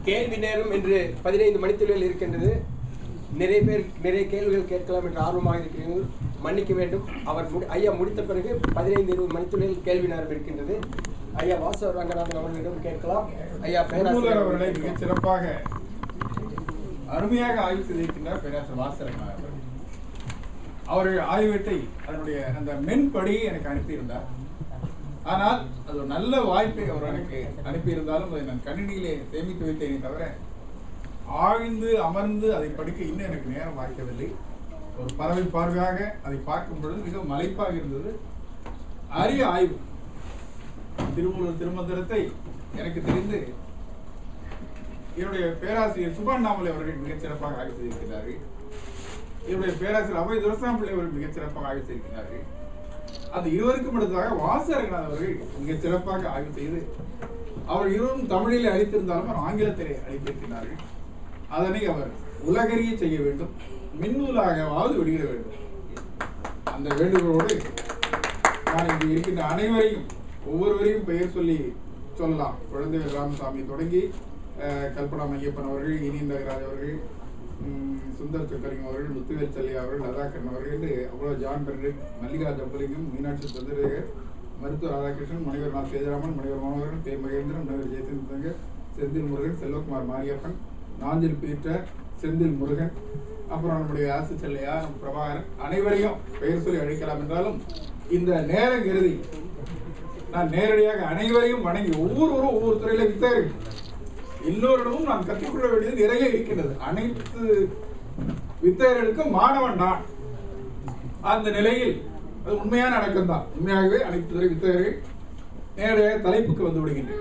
கேள்வி நேரம் என்று பதினைந்து மணித்துளிகள் இருக்கின்றது நிறைய பேர் நிறைய கேள்விகள் கேட்கலாம் என்று ஆர்வமாக இருக்கிறீர்கள் மன்னிக்க வேண்டும் அவர் முடி- ஐயா முடித்த பிறகு பதினைந்து இருபது மணித்துளிகள் கேள்வி நேரம் இருக்கின்றது ஐயா வாசவ ரங்கநாதன் அவர்களிடம் கேட்கலாம் ஐயா திருமூலர் அவர்களை பேராசிரியர் மிகச் சிறப்பாக அருமையாக ஆய்வு செய்திருக்கின்றார் பேராசிரியர் வாசரங்கன் அவர்கள் அவர்கள் ஆய்வகத்தை அதனுடைய அந்த மென்படியை எனக்கு அனுப்பியிருந்தார் ஆனால் அது ஒரு நல்ல வாய்ப்பை அவர் எனக்கு அனுப்பியிருந்தாலும் அதை நான் கணினியிலே சேமித்து வைத்தேனே தவிர ஆழ்ந்து அமர்ந்து அதை படிக்க இன்னும் எனக்கு நேரம் வாய்க்கவில்லை ஒரு பறவை பார்வையாக அதை பார்க்கும் பொழுது மிக மலைப்பாக இருந்தது அரிய ஆய்வு திருமூலர் திருமந்திரத்தை எனக்கு தெரிந்து என்னுடைய பேராசிரியர் சுபண்ணாமலை அவர்கள் மிகச் சிறப்பாக ஆய்வு செய்திருக்கிறார்கள் என்னுடைய பேராசிரியர் அவை துரசாம்பிள்ளை அவர்கள் மிகச் சிறப்பாக ஆய்வு செய்திருக்கிறார்கள் அந்த இருவருக்கும் அடுத்ததாக வாசரங்கநாத் அவர்கள் மிகச் சிறப்பாக ஆய்வு செய்து அவர் இருவரும் தமிழிலே அளித்திருந்தாலும் அவர் ஆங்கிலத்திலே அளித்திருக்கிறார்கள் அதனை அவர் உலகறிய செய்ய வேண்டும் மின்னூலாகவாவது வெளியிட வேண்டும் அந்த வேண்டுகோளோடு நான் இங்கு இருக்கின்ற அனைவரையும் ஒவ்வொருவரையும் பெயர் சொல்லி சொல்லலாம் குழந்தை ராமசாமி தொடங்கி அஹ், கல்பனா மையப்பன் அவர்கள் இனி நகராஜ் அவர்கள் ம், சுந்தர் சொக்கலிங்கம் அவர்கள் முத்துவேல் சல்லியா அவர்கள் லதாகரன் அவர்கள் என்று அவ்வளோ ஜான் பெர்னட் மல்லிகா ஜம்பலிங்கம் மீனாட்சி சந்திரசேகர் மருத்துவர் ராதாகிருஷ்ணன் முனைவர் நா சேதுராமன் முனைவர் மனோகரன் கே மகேந்திரன் முனைவர் ஜெயசந்திரங்க செந்தில் முருகன் செல்வகுமார் மாரியப்பன் நாஞ்சில் பீட்டர் செந்தில் முருகன் அப்புறம் நம்முடைய ஆசு செல்லையா நம்ம பிரபாகரன் அனைவரையும் பெயர் சொல்லி அழைக்கலாம் என்றாலும் இந்த நேர கருதி நான் நேரடியாக அனைவரையும் வணங்கி ஒவ்வொருவரும் ஒவ்வொரு துறையில வித்தார்கள் எல்லோரிடமும் நான் கற்றுக்கொள்ள வேண்டியது நிறைய இருக்கின்றது அனைத்து வித்தையர்களுக்கும் மாணவன் நான் அந்த நிலையில் அது உண்மையான அடக்கம் தான் உண்மையாகவே அனைத்து துறை வித்தையர்கள் நேரடியாக தலைப்புக்கு வந்து விடுகின்றேன்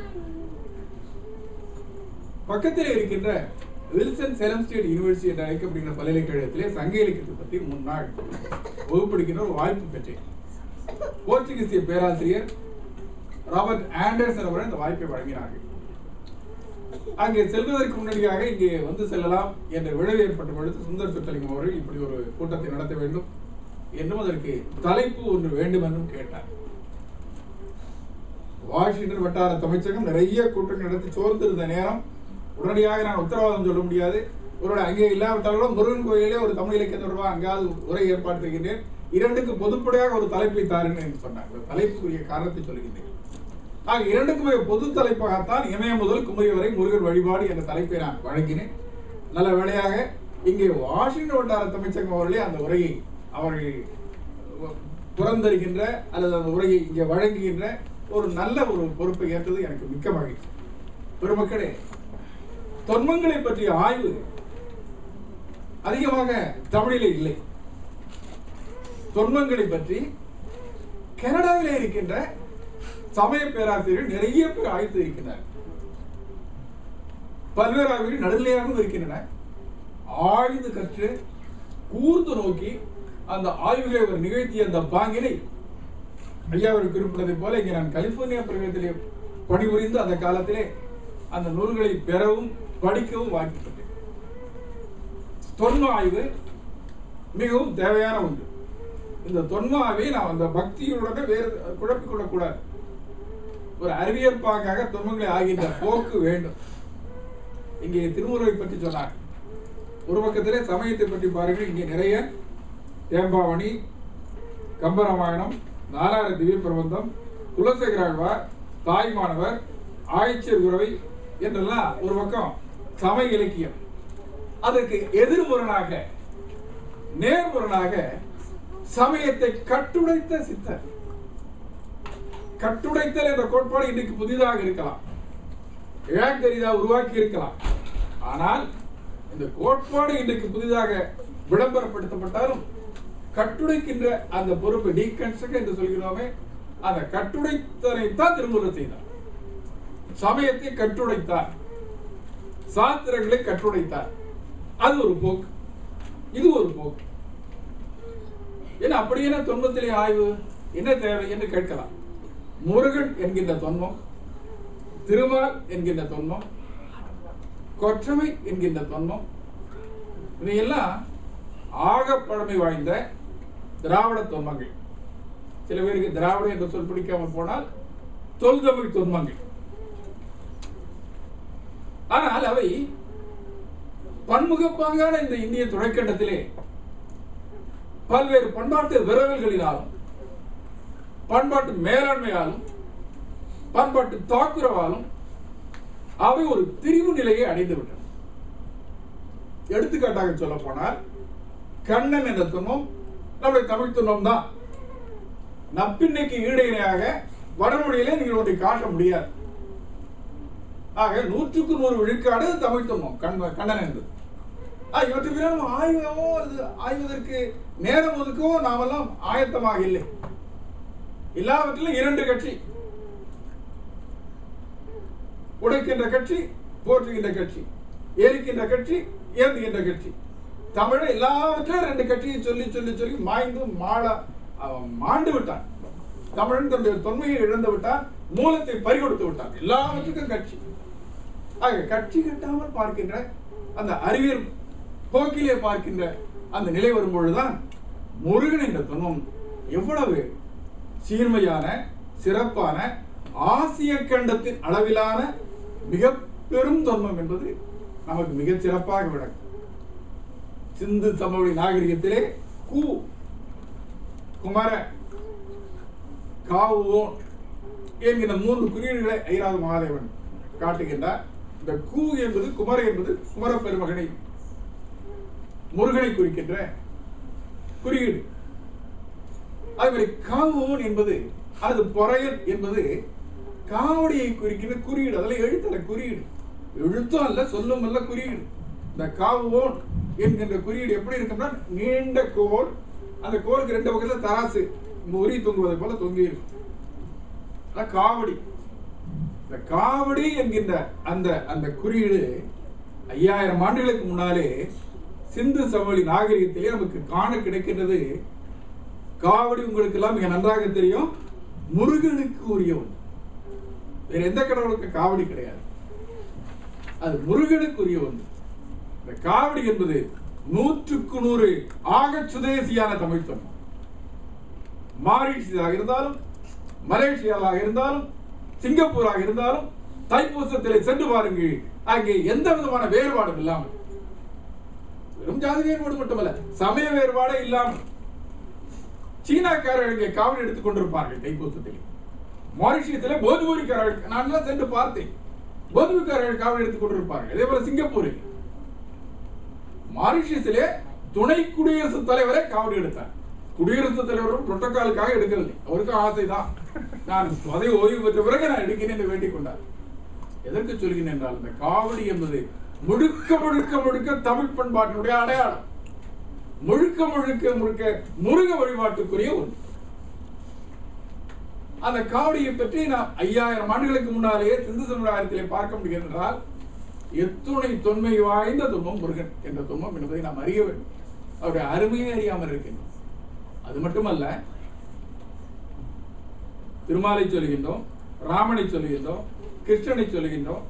பக்கத்தில் இருக்கின்ற வில்சன் செலம் ஸ்டேட் யூனிவர்சிட்டி என்று அழைக்கப்படுகிற பல்கலைக்கழகத்திலே சங்க இலக்கியத்தை பற்றி முன்னாள் வகுப்படுகின்ற ஒரு வாய்ப்பு பெற்றேன் போர்ச்சுகீசிய பேராசிரியர் ராபர்ட் ஆண்டர்சன் அவர்கள் இந்த வாய்ப்பை வழங்கினார்கள் அங்கே செல்வதற்கு முன்னாடியாக இங்கே வந்து செல்லலாம் என்ற விளைவு ஏற்பட்ட பொழுது சுந்தர் சொத்தலிங்கம் அவர்கள் இப்படி ஒரு கூட்டத்தை நடத்த வேண்டும் என்றும் அதற்கு தலைப்பு ஒன்று வேண்டும் என்றும் கேட்டார் வாஷிங்டன் வட்டார தமிழகம் நிறைய கூட்டங்கள் நடத்தி சோர்ந்திருந்த நேரம் உடனடியாக நான் உத்தரவாதம் சொல்ல முடியாது ஒருவேளை அங்கே இல்லாவிட்டாலும் முருகன் கோயிலே ஒரு தமிழ் இலக்கிய தொடர்பாக அங்காவது உரை ஏற்பாடு செய்கின்றேன் இரண்டுக்கு பொதுப்படையாக ஒரு தலைப்பை தாருங்கள் என்று சொன்னார் இந்த தலைப்புக்குரிய காரணத்தை சொல்கின்றேன் ஆக இரண்டுக்குமே பொது தலைப்பாகத்தான் இமயம் முதல் குமரி வரை முருகன் வழிபாடு என்ற தலைப்பை நான் வழங்கினேன் நல்ல வேளையாக இங்கே வாஷிங்டன் வட்டார தமிழகம் அவர்களே அந்த உரையை அவர்கள் புறந்தருகின்ற அல்லது அந்த உரையை இங்கே வழங்குகின்ற ஒரு நல்ல ஒரு பொறுப்பை ஏற்றது எனக்கு மிக்க மகிழ்ச்சி பெருமக்களே தொன்மங்களை பற்றிய ஆய்வு அதிகமாக தமிழிலே இல்லை தொன்மங்களை பற்றி கனடாவிலே இருக்கின்ற சமய பேராசிரியர்கள் நிறைய பேர் ஆய்வு இருக்கின்றனர் பல்வேறு ஆய்வுகள் நடுநிலையாகவும் இருக்கின்றன ஆழ்ந்து கற்று கூர்ந்து நோக்கி அந்த ஆய்வுகளை அவர் நிகழ்த்திய அந்த பாங்கினை ஐயா அவர் குறிப்பிட்டதை போல இங்கே நான் கலிபோர்னியா பிரதேசத்திலே பணிபுரிந்து அந்த காலத்திலே அந்த நூல்களை பெறவும் படிக்கவும் வாய்ப்பு தொன்ம ஆய்வு மிகவும் தேவையான ஒன்று இந்த தொன்ம ஆய்வை நாம் அந்த பக்தியுடனே வேறு குழப்பிக் கொள்ளக்கூடாது ஒரு அறிவியற்பாக தொன்மங்களை ஆகின்ற போக்கு வேண்டும் இங்கே திருமுறை பற்றி சொன்னார் ஒரு பக்கத்திலே சமயத்தை பற்றி பாருங்கள் இங்கே நிறைய தேம்பாவணி கம்பராமாயணம் நாலாயிர திவ்ய பிரபந்தம் குலசேகராழ்வார் தாய்மானவர் ஆய்ச்சர் உறவை என்றெல்லாம் ஒரு பக்கம் சமய இலக்கியம் அதற்கு எதிர்முரணாக நேர்முரணாக சமயத்தை கட்டுடைத்த சித்தர் கட்டுடைத்தல் என்ற கோட்பாடு இன்றைக்கு புதிதாக இருக்கலாம் இழாக்கரிதா உருவாக்கி இருக்கலாம் ஆனால் இந்த கோட்பாடு இன்றைக்கு புதிதாக விளம்பரப்படுத்தப்பட்டாலும் கட்டுடைக்கின்ற அந்த பொறுப்பு டீகன்ஸ்ட்ரக்ட் என்று சொல்கிறோமே அந்த கட்டுடைத்தனை தான் திருமூலர் செய்தார் சமயத்தை கட்டுடைத்தார் சாத்திரங்களை கட்டுடைத்தார் அது ஒரு போக்கு இது ஒரு போக்கு ஏன்னா அப்படி என்ன தொன்மத்திலே ஆய்வு என்ன தேவை என்று கேட்கலாம் முருகன் என்கின்ற தொன்மம் திருமால் என்கின்ற தொன்மம் கொற்றவை என்கின்ற தொன்மம் இவையெல்லாம் ஆக பழமை வாய்ந்த திராவிட தொன்மங்கள் சில பேருக்கு திராவிட என்ற சொல் பிடிக்காமல் போனால் தொல்தமிழ் தொன்மங்கள் ஆனால் அவை பன்முகப்பாங்கான இந்த இந்திய துணைக்கண்டத்திலே பல்வேறு பண்பாட்டு விரவல்களினாலும் பண்பாட்டு மேலாண்மையாலும் பண்பாட்டு தாக்குறவாலும் அவை ஒரு திரிவு நிலையை அடைந்து விட்டன எடுத்துக்காட்டாக சொல்ல போனால் கண்ணன் என்ற துன்பம் நம்முடைய தமிழ் துன்பம் தான் நப்பின்னைக்கு ஈடு இணையாக வடமொழியிலே நீங்கள் ஒன்றை காட்ட முடியாது ஆக நூற்றுக்கு நூறு விழுக்காடு தமிழ் துன்பம் கண் கண்ணன் என்பது ஆ, இவற்றுக்கு நாம் ஆய்வோ அது ஆய்வதற்கு நேரம் ஒதுக்கவோ நாமெல்லாம் ஆயத்தமாக இல்லை எல்லாவற்றிலும் இரண்டு கட்சி உடைக்கின்ற கட்சி போற்றுகின்ற கட்சி ஏறிக்கின்ற கட்சி ஏந்துகின்ற கட்சி தமிழ எல்லாவற்றிலும் ரெண்டு கட்சியை சொல்லி சொல்லி சொல்லி மாய்ந்து மாள அவன் மாண்டு விட்டான் தமிழன் தன்னுடைய தொன்மையை இழந்து விட்டான் மூலத்தை பறிகொடுத்து விட்டான் எல்லாவற்றுக்கும் கட்சி ஆக கட்சி கட்டாமல் பார்க்கின்ற அந்த அறிவியல் போக்கிலே பார்க்கின்ற அந்த நிலை வரும்பொழுதுதான் முருகன் என்ற துன்பம் எவ்வளவு சீர்மையான சிறப்பான ஆசிய கண்டத்தின் அளவிலான மிக பெரும் துன்பம் என்பது நமக்கு மிகச் சிறப்பாக விளக்கும் சிந்து சமவெளி நாகரிகத்திலே கு குமர காவுவோன் என்கிற மூன்று குறியீடுகளை ஐராவ மகாதேவன் காட்டுகின்றார் இந்த கூ என்பது குமர என்பது குமர பெருமகனை முருகனை குறிக்கின்ற குறியீடு அதுமாதிரி காவுவோன் என்பது அது பொறையல் என்பது காவடியை குறிக்கின்ற குறியீடு அதில் எழுத்தல குறியீடு எழுத்தும் அல்ல சொல்லும் அல்ல குறியீடு இந்த காவுவோன் என்கின்ற குறியீடு எப்படி இருக்கும்னா நீண்ட கோல் அந்த கோலுக்கு ரெண்டு பக்கத்துல தராசு உரி தொங்குவதை போல தொங்கி இருக்கும் அதான் காவடி இந்த காவடி என்கின்ற அந்த அந்த குறியீடு ஐயாயிரம் ஆண்டுகளுக்கு முன்னாலே சிந்து சமவெளி நாகரிகத்திலே நமக்கு காண கிடைக்கின்றது காவடி உங்களுக்கு எல்லாம் மிக நன்றாக தெரியும் முருகனுக்கு உரிய ஒன்று வேற எந்த கடவுளுக்கு காவடி கிடையாது அது முருகனுக்குரிய ஒன்று இந்த காவடி என்பது நூற்றுக்கு நூறு ஆக சுதேசியான தமிழ் தமிழ் மாரிஷியாக இருந்தாலும் மலேசியாவாக இருந்தாலும் சிங்கப்பூராக இருந்தாலும் தைப்பூசத்திலே சென்று பாருங்கள் அங்கே எந்த விதமான வேறுபாடும் இல்லாமல் வெறும் ஜாதி வேறுபாடு மட்டுமல்ல சமய வேறுபாடே இல்லாமல் சீனாக்காரர்கள் இங்கே காவடி எடுத்துக் கொண்டிருப்பார்கள் தைப்பூசத்தில் மாரிஷியத்தில் போதுபூரிக்காரர்கள் நான் எல்லாம் சென்று பார்த்தேன் போதுபூரிக்காரர்கள் காவடி எடுத்துக் கொண்டிருப்பார்கள் அதே போல சிங்கப்பூரில் மாரிஷியஸிலே துணை குடியரசுத் தலைவரே காவடி எடுத்தார் குடியரசுத் தலைவரும் புரோட்டோகாலுக்காக எடுக்கவில்லை அவருக்கும் ஆசைதான் நான் பதவி ஓய்வு பெற்ற பிறகு நான் எடுக்கிறேன் என்று வேண்டிக் கொண்டார் எதற்கு சொல்கிறேன் என்றால் இந்த காவடி என்பது முழுக்க முழுக்க முழுக்க தமிழ் பண்பாட்டினுடைய அடையாளம் முழுக்க முழுக்க முழுக்க முருக வழிபாட்டுக்குரிய ஒன்று அந்த காவடியை பற்றி நாம் ஐயாயிரம் ஆண்டுகளுக்கு முன்னாலேயே சிந்து சமுதாயத்திலே பார்க்க முடிகிறது என்றால் எத்துணை தொன்மை வாய்ந்த துன்பம் முருகன் என்ற துன்பம் என்பதை நாம் அறிய வேண்டும் அவருடைய அருமையை அறியாமல் இருக்கின்றோம் அது மட்டுமல்ல திருமாலை சொல்கின்றோம் ராமனை சொல்கின்றோம் கிருஷ்ணனை சொல்கின்றோம்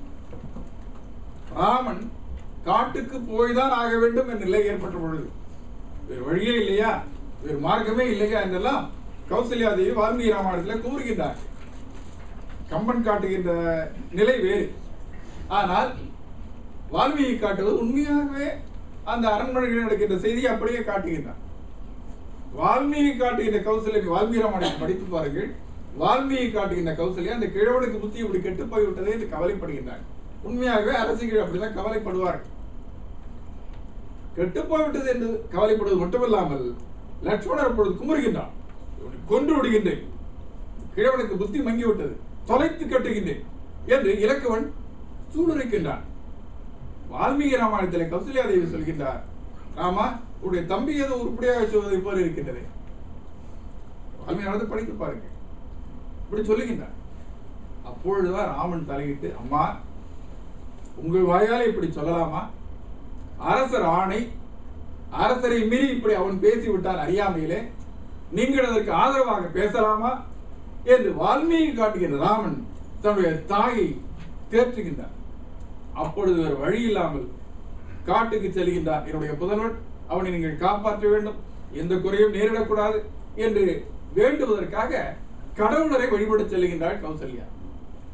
ராமன் காட்டுக்கு போய்தான் ஆக வேண்டும் என்ற நிலை ஏற்பட்ட பொழுது வேறு வழியே இல்லையா வேறு மார்க்கமே இல்லையா என்றெல்லாம் கௌசல்யா தேவி வால்மீகி ராமாயணத்தில் கூறுகின்றார் கம்பன் காட்டுகின்ற நிலை வேறு ஆனால் வால்மீகி காட்டுவது உண்மையாகவே அந்த அரண்மனையில் நடக்கின்ற செய்தியை அப்படியே காட்டுகின்றார் வால்மீகி காட்டுகின்ற கௌசல்யா வால்மீகி ராமாயணத்தை படித்து பாருங்கள் வால்மீகி காட்டுகின்ற கௌசல்யா அந்த கிழவனுக்கு புத்தி இப்படி கெட்டு போய்விட்டதே என்று கவலைப்படுகின்றார் உண்மையாகவே அரசிகள் அப்படிதான் கவலைப்படுவார்கள் கெட்டு போய்விட்டது என்று கவலைப்படுவது மட்டுமல்லாமல் லட்சுமணர் அப்பொழுது குமுறுகின்றான் இவனை கொன்று விடுகின்றேன் கிழவனுக்கு புத்தி மங்கி விட்டது தொலைத்து கட்டுகின்றேன் என்று இலக்குவன் சூளுரைக்கின்றான் வால்மீகி ராமாயணத்தில் கௌசல்யா தேவி சொல்கின்றார் ராமா உடைய தம்பி ஏதோ உருப்படியாக சொல்வதை போல இருக்கின்றது வால்மீகி படித்து பாருங்க இப்படி சொல்லுகின்றார் அப்பொழுதுதான் ராமன் தலையிட்டு அம்மா உங்கள் வாயாலே இப்படி சொல்லலாமா அரசர் ஆணை அரசரை மீறி இப்படி அவன் பேசிவிட்டான் அறியாமையிலே நீங்கள் அதற்கு ஆதரவாக பேசலாமா என்று வால்மீகி காட்டுகின்ற ராமன் தன்னுடைய தாயை தேற்றுகின்றார் அப்பொழுது வேறு வழி இல்லாமல் காட்டுக்கு செல்கின்றார் என்னுடைய புதல்வன் அவனை நீங்கள் காப்பாற்ற வேண்டும் எந்த குறையும் நேரிடக்கூடாது என்று வேண்டுவதற்காக கடவுளரை வழிபட செல்கின்றாள் கௌசல்யா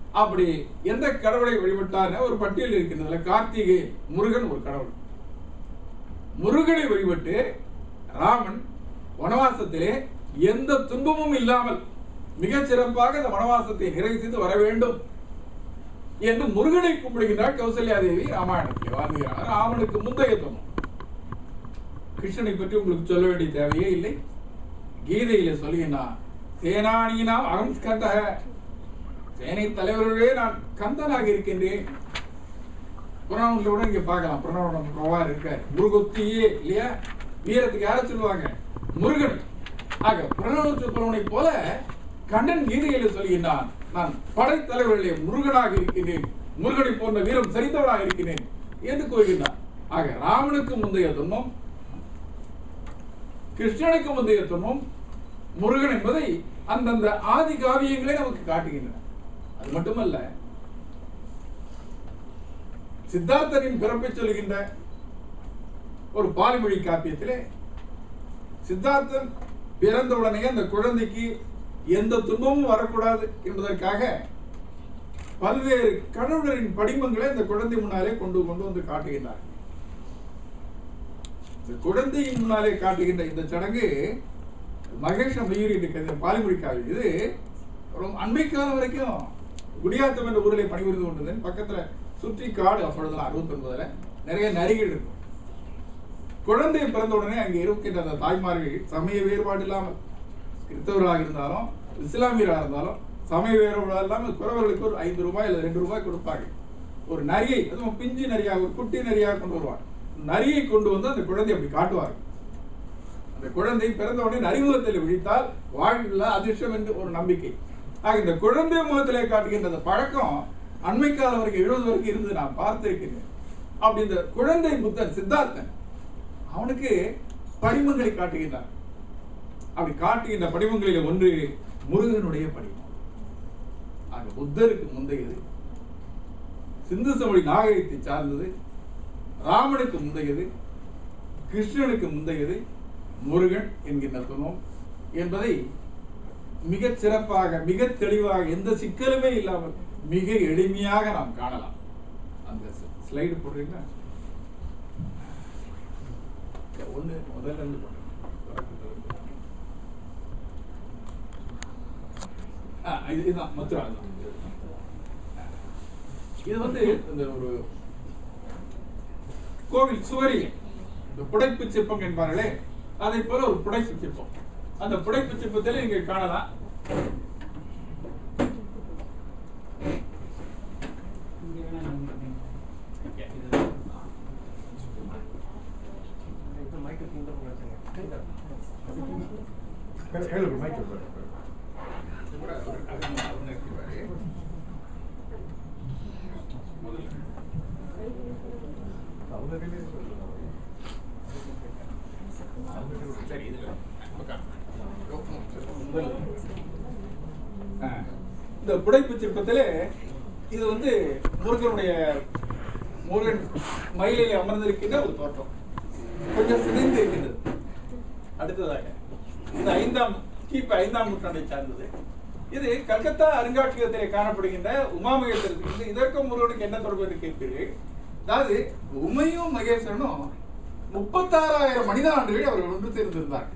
அப்படி எந்த கடவுளை வழிபட்டார்னு ஒரு பட்டியல் இருக்கின்றதுல கார்த்திகை முருகன் ஒரு கடவுள் முருகனை வழிபட்டு ராமன் வனவாசத்திலே எந்த துன்பமும் இல்லாமல் மிகச் சிறப்பாக இந்த வனவாசத்தை நிறைவு செய்து வர வேண்டும் என்று முருகனை கும்பிடுகின்றார் கௌசல்யா தேவி ராமாயணத்தில் வாழ்கிறார் ராமனுக்கு முந்தைய துன்பம் கிருஷ்ணனை பற்றி உங்களுக்கு சொல்ல வேண்டிய தேவையே இல்லை கீதையில சொல்லுகின்றான் சேனானியினாம் அகம் ஸ்கந்தக சேனை தலைவர்களே நான் கந்தனாக இருக்கின்றேன் புராணங்களை கூட இங்க பார்க்கலாம் புராணம் பிரபா இருக்கார் முருகொத்தியே இல்லையா வீரத்துக்கு யார சொல்லுவாங்க முருகன் ஆக புராணத்து புலவனை போல கண்ணன் கீதையில சொல்கின்றான் நான் படைத்தலைவர்களே முருகனாக இருக்கின்றேன் முருகனை போன்ற வீரம் சரிந்தவனாக இருக்கிறேன் என்று கூறுகின்றான் ஆக ராமனுக்கு முந்தைய துன்பம் கிருஷ்ணனுக்கு முந்தைய துன்பம் முருகன் என்பதை அந்தந்த ஆதி காவியங்களே நமக்கு காட்டுகின்றன அது மட்டுமல்ல சித்தார்த்தனின் பிறப்பை சொல்கின்ற ஒரு பாலிமொழி காப்பியத்திலே சித்தார்த்தன் பிறந்தவுடனே அந்த குழந்தைக்கு எந்த துன்பமும் வரக்கூடாது என்பதற்காக பல்வேறு கடவுளரின் படிமங்களை அந்த குழந்தை முன்னாலே கொண்டு கொண்டு வந்து காட்டுகின்றார் இந்த குழந்தையின் முன்னாலே காட்டுகின்ற இந்த சடங்கு மகேஷ மயூரி என்ற பாலிமொழி காவியம் இது ரொம்ப அண்மை காலம் வரைக்கும் குடியாத்தம் என்ற ஊரில் பணிபுரிந்து கொண்டிருந்தேன் பக்கத்துல சுற்றி காடு அப்பொழுதுலாம் அறுபத்தி ஒன்பதுல நிறைய நரிகள் இருக்கும் குழந்தை பிறந்த உடனே அங்கே இருக்கின்ற அந்த தாய்மார்கள் சமய வேறுபாடு இல்லாமல் கிறிஸ்தவராக இருந்தாலும் இஸ்லாமியராக இருந்தாலும் சமய வேறுபாடு இல்லாமல் குறவர்களுக்கு ஒரு ஐந்து ரூபாய் இல்லை ரெண்டு ரூபாய் கொடுப்பாங்க ஒரு நரியை அதுவும் பிஞ்சு நரியாக ஒரு குட்டி நரியாக கொண்டு வருவாங்க நரியை கொண்டு வந்து அந்த குழந்தை அப்படி காட்டுவார்கள் அந்த குழந்தை பிறந்த உடனே நரிமுகத்தில் விழித்தால் வாழ்வில் அதிர்ஷ்டம் என்று ஒரு நம்பிக்கை ஆக இந்த குழந்தை முகத்திலே காட்டுகின்ற அந்த பழக்கம் அண்மை காலம் வரைக்கும் எழுபது வரைக்கும் இருந்து நான் பார்த்திருக்கிறேன் அப்படி இந்த குழந்தை புத்தன் சித்தார்த்தன் அவனுக்கு படிமங்களை காட்டுகின்றான் அப்படி காட்டுகின்ற படிமங்களில் ஒன்று முருகனுடைய படிமம் ஆக புத்தருக்கு முந்தையது சிந்து சமொழி நாகரிகத்தை சார்ந்தது ராமனுக்கு முந்தையது கிருஷ்ணனுக்கு முந்தையது முருகன் என்கின்ற துணம் என்பதை மிக சிறப்பாக மிக தெளிவாக எந்த சிக்கலுமே இல்லாமல் மிக எளிமையாக நாம் காணலாம் அந்த ஸ்லைடு போடுறீங்களா ஒண்ணு முதல்ல இருந்து போடுங்க. ஆ, இது- இதுதான் மதுரா இதுதான். இது வந்து இந்த ஒரு கோவில் சுவரில் இந்த புடைப்பு சிற்பம் என்பார்களே அதை போல ஒரு புடைப்பு சிற்பம் அந்த புடைப்பு சிற்பத்தில் நீங்க காணலாம் ಹೇಳು ಮೈಕ್ இது கூட ஒரு அகமா அவர் நிறுத்திடுவாரு. முதல்ல சரி இதுல உட்காரு. முதல்ல. ஆ. இந்த புடைப்பு சிற்பத்திலே இது வந்து முருகனுடைய முருகன் மயிலில் அமர்ந்திருக்கின்ற ஒரு தோற்றம் கொஞ்சம் சிதைந்து இருக்கின்றது அடுத்ததாக இந்த ஐந்தாம் கிபி ஐந்தாம் நூற்றாண்டை சார்ந்தது இது கல்கத்தா அருங்காட்சியகத்திலே காணப்படுகின்ற உமாமகேஸ்வரத்துக்கு இந்த இதற்கும் முருகனுக்கு என்ன தொடர்பு என்று கேட்பீர்கள் அதாவது உமையும் மகேஸ்வரனும் முப்பத்தாறாயிரம் மனித ஆண்டுகள் அவர்கள் ஒன்று சேர்ந்திருந்தார்கள்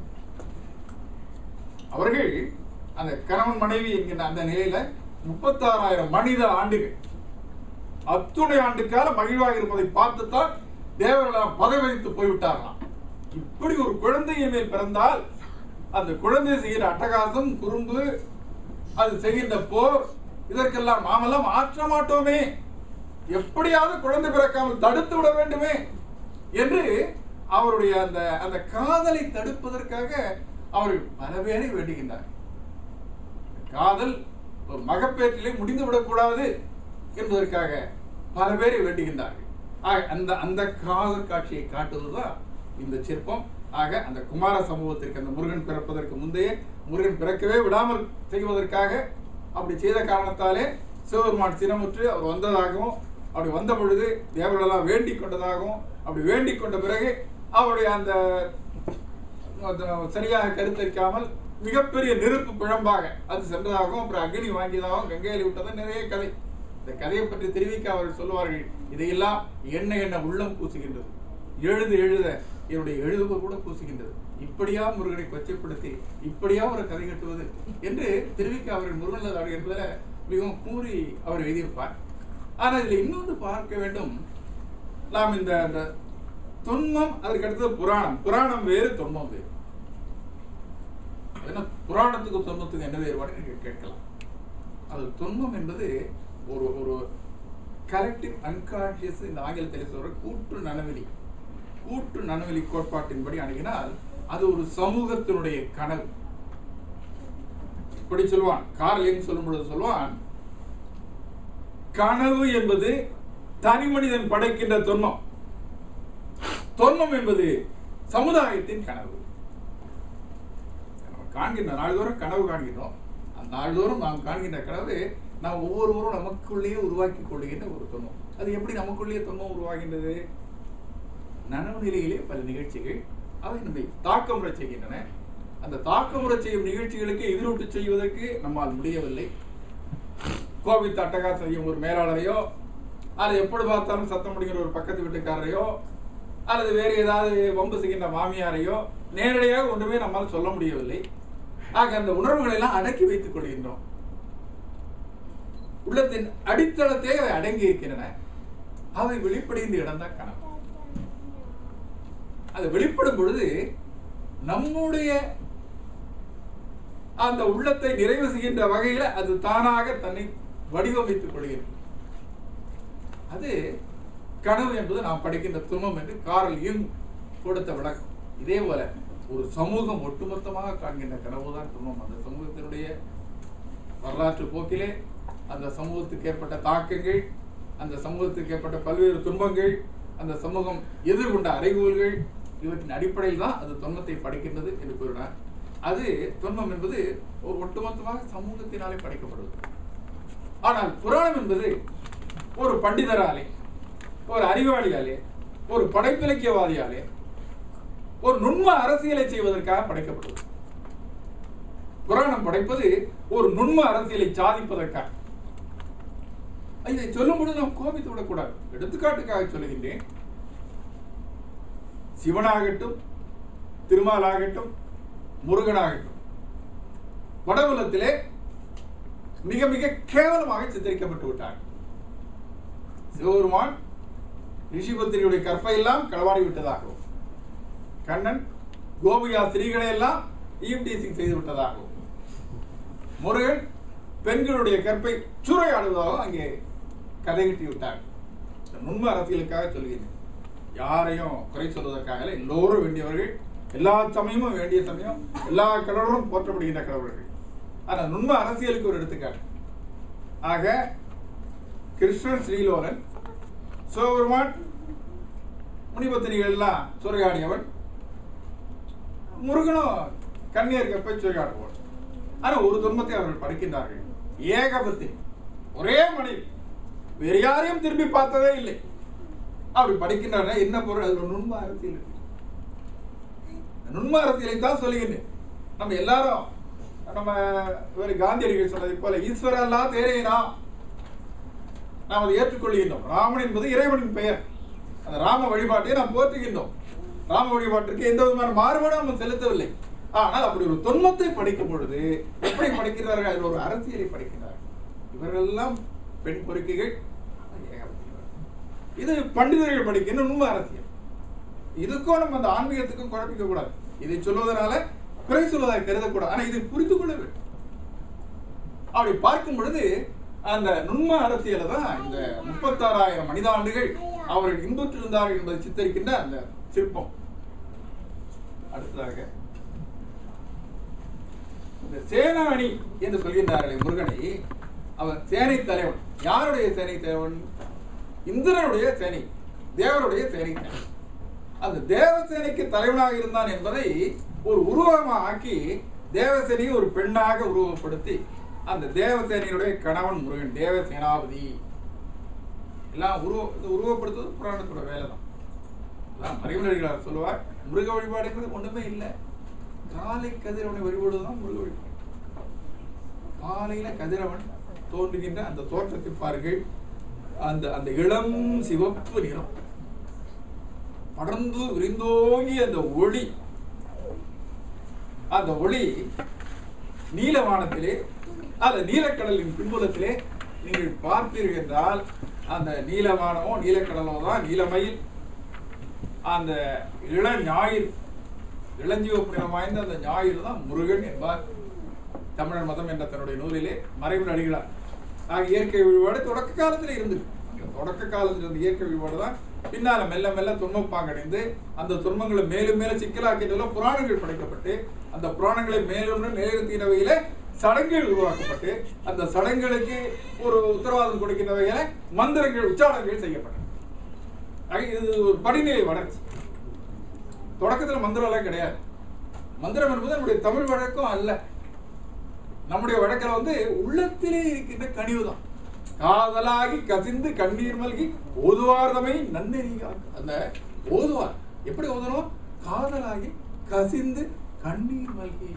அவர்கள் அந்த கணவன் மனைவி என்கின்ற அந்த நிலையில முப்பத்தாறாயிரம் மனித ஆண்டுகள் அத்துணை ஆண்டு கால மகிழ்வாக இருப்பதை பார்த்துத்தான் தேவர்களாம் பதவித்து போய்விட்டார்களாம் இப்படி ஒரு குழந்தையின் மேல் பிறந்தால் அந்த குழந்தை செய்கிற அட்டகாசம் குறும்பு அது செய்கின்ற போர் இதற்கெல்லாம் நாமெல்லாம் ஆற்ற மாட்டோமே எப்படியாவது குழந்தை பிறக்காமல் தடுத்து விட வேண்டுமே என்று அவருடைய அந்த அந்த காதலை தடுப்பதற்காக அவர்கள் பல பேரை வேண்டுகின்றார் காதல் ஒரு மகப்பேற்றிலே முடிந்து விடக்கூடாது என்பதற்காக பல பேரை வேண்டுகின்றார்கள் ஆக அந்த அந்த காதல் காட்சியை காட்டுவதுதான் இந்த சிற்பம் ஆக அந்த குமார சமூகத்திற்கு அந்த முருகன் பிறப்பதற்கு முந்தைய முருகன் பிறக்கவே விடாமல் செய்வதற்காக அப்படி செய்த காரணத்தாலே சிவபெருமான் சினமுற்று அவர் வந்ததாகவும் அப்படி வந்த பொழுது தேவர்களெல்லாம் வேண்டிக் கொண்டதாகவும் அப்படி வேண்டிக் கொண்ட பிறகு அவருடைய அந்த அது சரியாக கருத்தரிக்காமல் மிகப்பெரிய நெருப்பு பிழம்பாக அது சென்றதாகவும் அப்புறம் அக்னி வாங்கியதாகவும் கங்கையில் விட்டதும் நிறைய கதை இந்த கதையை பற்றி தெரிவிக்க அவர்கள் சொல்லுவார்கள் இதையெல்லாம் என்ன என்ன உள்ளம் கூசுகின்றது எழுது எழுத என்னுடைய எழுதுகோல் கூட கூசுகின்றது இப்படியா முருகனை கொச்சைப்படுத்தி இப்படியா ஒரு கதை கட்டுவது என்று தெரிவிக்க அவர்கள் முருகன் என்பதில் மிகவும் கூறி அவர் எழுதியிருப்பார் ஆனால் இதில் இன்னொன்று பார்க்க வேண்டும் நாம் இந்த அந்த தொன்மம் அதுக்கு அடுத்தது புராணம் புராணம் வேறு தொன்மம் வேறு என்ன புராணத்துக்கும் தொன்மத்துக்கும் என்ன வேறுபாடு நீங்கள் கேட்கலாம் அது தொன்மம் என்பது ஒரு ஒரு கலெக்டிவ் அன்கான்சியஸ் இந்த ஆங்கிலத்தில் சொல்ற கூட்டு நனவெளி கூட்டு நனவெளி கோட்பாட்டின்படி அணுகினால் அது ஒரு சமூகத்தினுடைய கனவு இப்படி சொல்லுவான் கார்லிங் சொல்லும் பொழுது சொல்லுவான் கனவு என்பது தனி மனிதன் படைக்கின்ற தொன்மம் தொன்மம் என்பது சமுதாயத்தின் கனவு நம்ம காண்கின்ற நாள்தோறும் கனவு காண்கின்றோம் அந்த நாள்தோறும் நாம் காண்கின்ற கனவு நாம் ஒவ்வொருவரும் நமக்குள்ளேயே உருவாக்கி கொள்கின்ற ஒரு தொன்மம் அது எப்படி நமக்குள்ளேயே தொன்மம் உருவாகின்றது நனவு நிலையிலே பல நிகழ்ச்சிகள் அவை நம்மை தாக்கமுறை செய்கின்றன அந்த தாக்கமுறை செய்யும் நிகழ்ச்சிகளுக்கு எதிரொட்டு செய்வதற்கு நம்மால் முடியவில்லை கோவிட் அட்டகாசம் செய்யும் ஒரு மேலாளரையோ அல்லது எப்பொழுது பார்த்தாலும் சத்தம் முடிக்கிற ஒரு பக்கத்து வீட்டுக்காரரையோ அல்லது வேறு ஏதாவது வம்பு செய்கின்ற மாமியாரையோ நேரடியாக ஒன்றுமே நம்மால் சொல்ல முடியவில்லை ஆக அந்த உணர்வுகளை எல்லாம் அடக்கி வைத்துக் கொள்கின்றோம் உள்ளத்தின் அடித்தளத்தை அவை அடங்கி இருக்கின்றன அவை வெளிப்படுகின்ற இடம்தான் கனவு அது வெளிப்படும் பொழுது நம்முடைய அந்த உள்ளத்தை நிறைவு செய்கின்ற வகையில அது தானாக தன்னை வடிவமைத்துக் கொள்கிறது அது கனவு என்பது நாம் படிக்கின்ற துன்பம் என்று காரல் யூங் கொடுத்த விளக்கம் இதே போல ஒரு சமூகம் ஒட்டுமொத்தமாக காண்கின்ற கனவு தான் துன்பம் அந்த சமூகத்தினுடைய வரலாற்று போக்கிலே அந்த சமூகத்துக்கு ஏற்பட்ட தாக்கங்கள் அந்த சமூகத்துக்கு ஏற்பட்ட பல்வேறு துன்பங்கள் அந்த சமூகம் எதிர்கொண்ட அறைகூல்கள் இவற்றின் அடிப்படையில் தான் அது தொன்மத்தை படைக்கின்றது என்று கூறினார் அது தொன்மம் என்பது ஒரு ஒட்டுமொத்தமாக சமூகத்தினாலே படைக்கப்படுவது ஆனால் புராணம் என்பது ஒரு பண்டிதராலே ஒரு அறிவாளியாலே ஒரு படைப்பிலக்கியவாதியாலே ஒரு நுண்ம அரசியலை செய்வதற்காக படைக்கப்படுவது புராணம் படைப்பது ஒரு நுண்ம அரசியலை சாதிப்பதற்காக இதை சொல்லும்போது நாம் கோபித்து விடக்கூடாது எடுத்துக்காட்டுக்காக சொல்லுகின்றேன் சிவனாகட்டும் திருமாலாகட்டும் முருகனாகட்டும் வடபுலத்திலே மிக மிக கேவலமாக சித்தரிக்கப்பட்டு விட்டார் சிவபெருமான் ரிஷிபத்திரியுடைய கற்பை எல்லாம் களவாடி விட்டதாகவும் கண்ணன் கோபியா ஸ்திரீகளை எல்லாம் ஈவ்டீசிங் செய்து விட்டதாகவும் முருகன் பெண்களுடைய கற்பை சூறையாடுவதாகவும் அங்கே கதை கட்டி விட்டார் இந்த நுண்ம அரசியலுக்காக சொல்கிறேன் யாரையும் குறை சொல்வதற்காக இல்லை, எல்லோரும் வேண்டியவர்கள் எல்லா சமயமும் வேண்டிய சமயம் எல்லா கடவுளும் போற்றப்படுகின்ற கடவுள்கள் ஆனா நுண்ம அரசியலுக்கு ஒரு எடுத்துக்காட்டு ஆக கிருஷ்ணன் ஸ்ரீலோலன் சிவபெருமான் முனிபத்தினிகள் எல்லாம் சூறையாடியவன் முருகனும் கன்னியர் கப்பை சூறையாடுவான் ஆனா ஒரு துன்பத்தை அவர்கள் படிக்கின்றார்கள் ஏகபத்தி ஒரே மனைவி வேறு யாரையும் திரும்பி பார்த்ததே இல்லை அப்படி படிக்கின்றார்கள் என்ன பொருள் அதுல ஒரு நுண்ம அரசியல் இருக்கு இந்த நுண்ம அரசியலை தான் சொல்லுகின்றேன் நம்ம எல்லாரும் நம்ம இவர் காந்தியடிகள் சொன்னதை போல ஈஸ்வரல்லா தேரேனா நாம் அதை ஏற்றுக்கொள்கின்றோம் ராமன் என்பது இறைவனின் பெயர் அந்த ராம வழிபாட்டை நாம் போற்றுகின்றோம் ராம வழிபாட்டிற்கு எந்த விதமான மாறுபாடும் நம்ம செலுத்தவில்லை ஆனால் அப்படி ஒரு தொன்மத்தை படிக்கும் பொழுது எப்படி படிக்கிறார்கள் அதில் ஒரு அரசியலை படிக்கிறார்கள் இவர்கள் எல்லாம் பெண் பொறுக்கைகள் இது பண்டிதர்கள் படிக்கின்ற உண்மை அரசியல் இதுக்கும் நம்ம அந்த ஆன்மீகத்துக்கும் குழப்பிக்க கூடாது இதை சொல்வதனால குறை சொல்வதாக கருதக்கூடாது ஆனா இதை புரிந்து கொள்ள வேண்டும் அப்படி பார்க்கும் பொழுது அந்த நுண்ம அரசியலை தான் இந்த முப்பத்தாறாயிரம் மனிதாண்டுகள் அவர்கள் இன்புற்றிருந்தார்கள் என்பதை சித்தரிக்கின்ற அந்த சிற்பம் அடுத்ததாக இந்த சேனானி என்று சொல்கின்றார்களே முருகனை அவன் சேனை தலைவன் யாருடைய சேனை தலைவன் இந்திரனுடைய சேனை தேவருடைய சேனை தலைவன் அந்த தேவசேனைக்கு தலைவனாக இருந்தான் என்பதை ஒரு உருவகமாக ஆக்கி தேவசேனையை ஒரு பெண்ணாக உருவப்படுத்தி அந்த தேவசேனையுடைய கணவன் முருகன் தேவசேனாபதி எல்லாம் உருவ இது உருவப்படுத்துவது புராணத்தோட வேலை தான் எல்லாம் மறைமுறைகளார் சொல்லுவார் முருக வழிபாடுங்கிறது ஒண்ணுமே இல்லை காலை கதிரவனை வழிபடுவதுதான் முருக வழிபாடு காலையில கதிரவன் தோன்றுகின்ற அந்த தோற்றத்தை பாருங்கள் அந்த அந்த இளம் சிவப்பு நிறம் படர்ந்து விரிந்தோங்கி அந்த ஒளி அந்த ஒளி நீலவானத்திலே அந்த நீலக்கடலின் பின்புலத்திலே நீங்கள் பார்த்தீர்கள் என்றால் அந்த நீலவானமோ நீலக்கடலோ தான் நீலமயில் அந்த இள ஞாயிறு இளஞ்சிவப்பு நிறம் வாய்ந்த அந்த ஞாயிறு தான் முருகன் என்பார் தமிழர் மதம் என்ற தன்னுடைய நூலிலே மறைவு அடிகிறார் ஆக இயற்கை வழிபாடு தொடக்க காலத்தில் இருந்தது தொடக்க காலத்தில் இருந்த இயற்கை வழிபாடு தான் பின்னால மெல்ல மெல்ல துன்பப்பாங்கடைந்து அந்த துன்பங்களை மேலும் மேலும் சிக்கலாக்கியதுல புராணங்கள் படைக்கப்பட்டு அந்த புராணங்களை மேலும் நிலைநிறுத்தின வகையில சடங்குகள் உருவாக்கப்பட்டு அந்த சடங்குகளுக்கு ஒரு உத்தரவாதம் கொடுக்கின்ற வகையில மந்திரங்கள் உச்சாரணங்கள் செய்யப்பட்டன ஆக இது ஒரு படிநிலை வளர்ச்சி தொடக்கத்துல மந்திரம் எல்லாம் கிடையாது மந்திரம் என்பது நம்முடைய தமிழ் வழக்கம் அல்ல நம்முடைய வழக்கில் வந்து உள்ளத்திலே இருக்கின்ற கனிவு தான் காதலாகி கசிந்து கண்ணீர் மல்கி ஓதுவார்தமை நன்னெறி அந்த ஓதுவார் எப்படி ஓதணும் காதலாகி கசிந்து கண்ணீர் மல்கி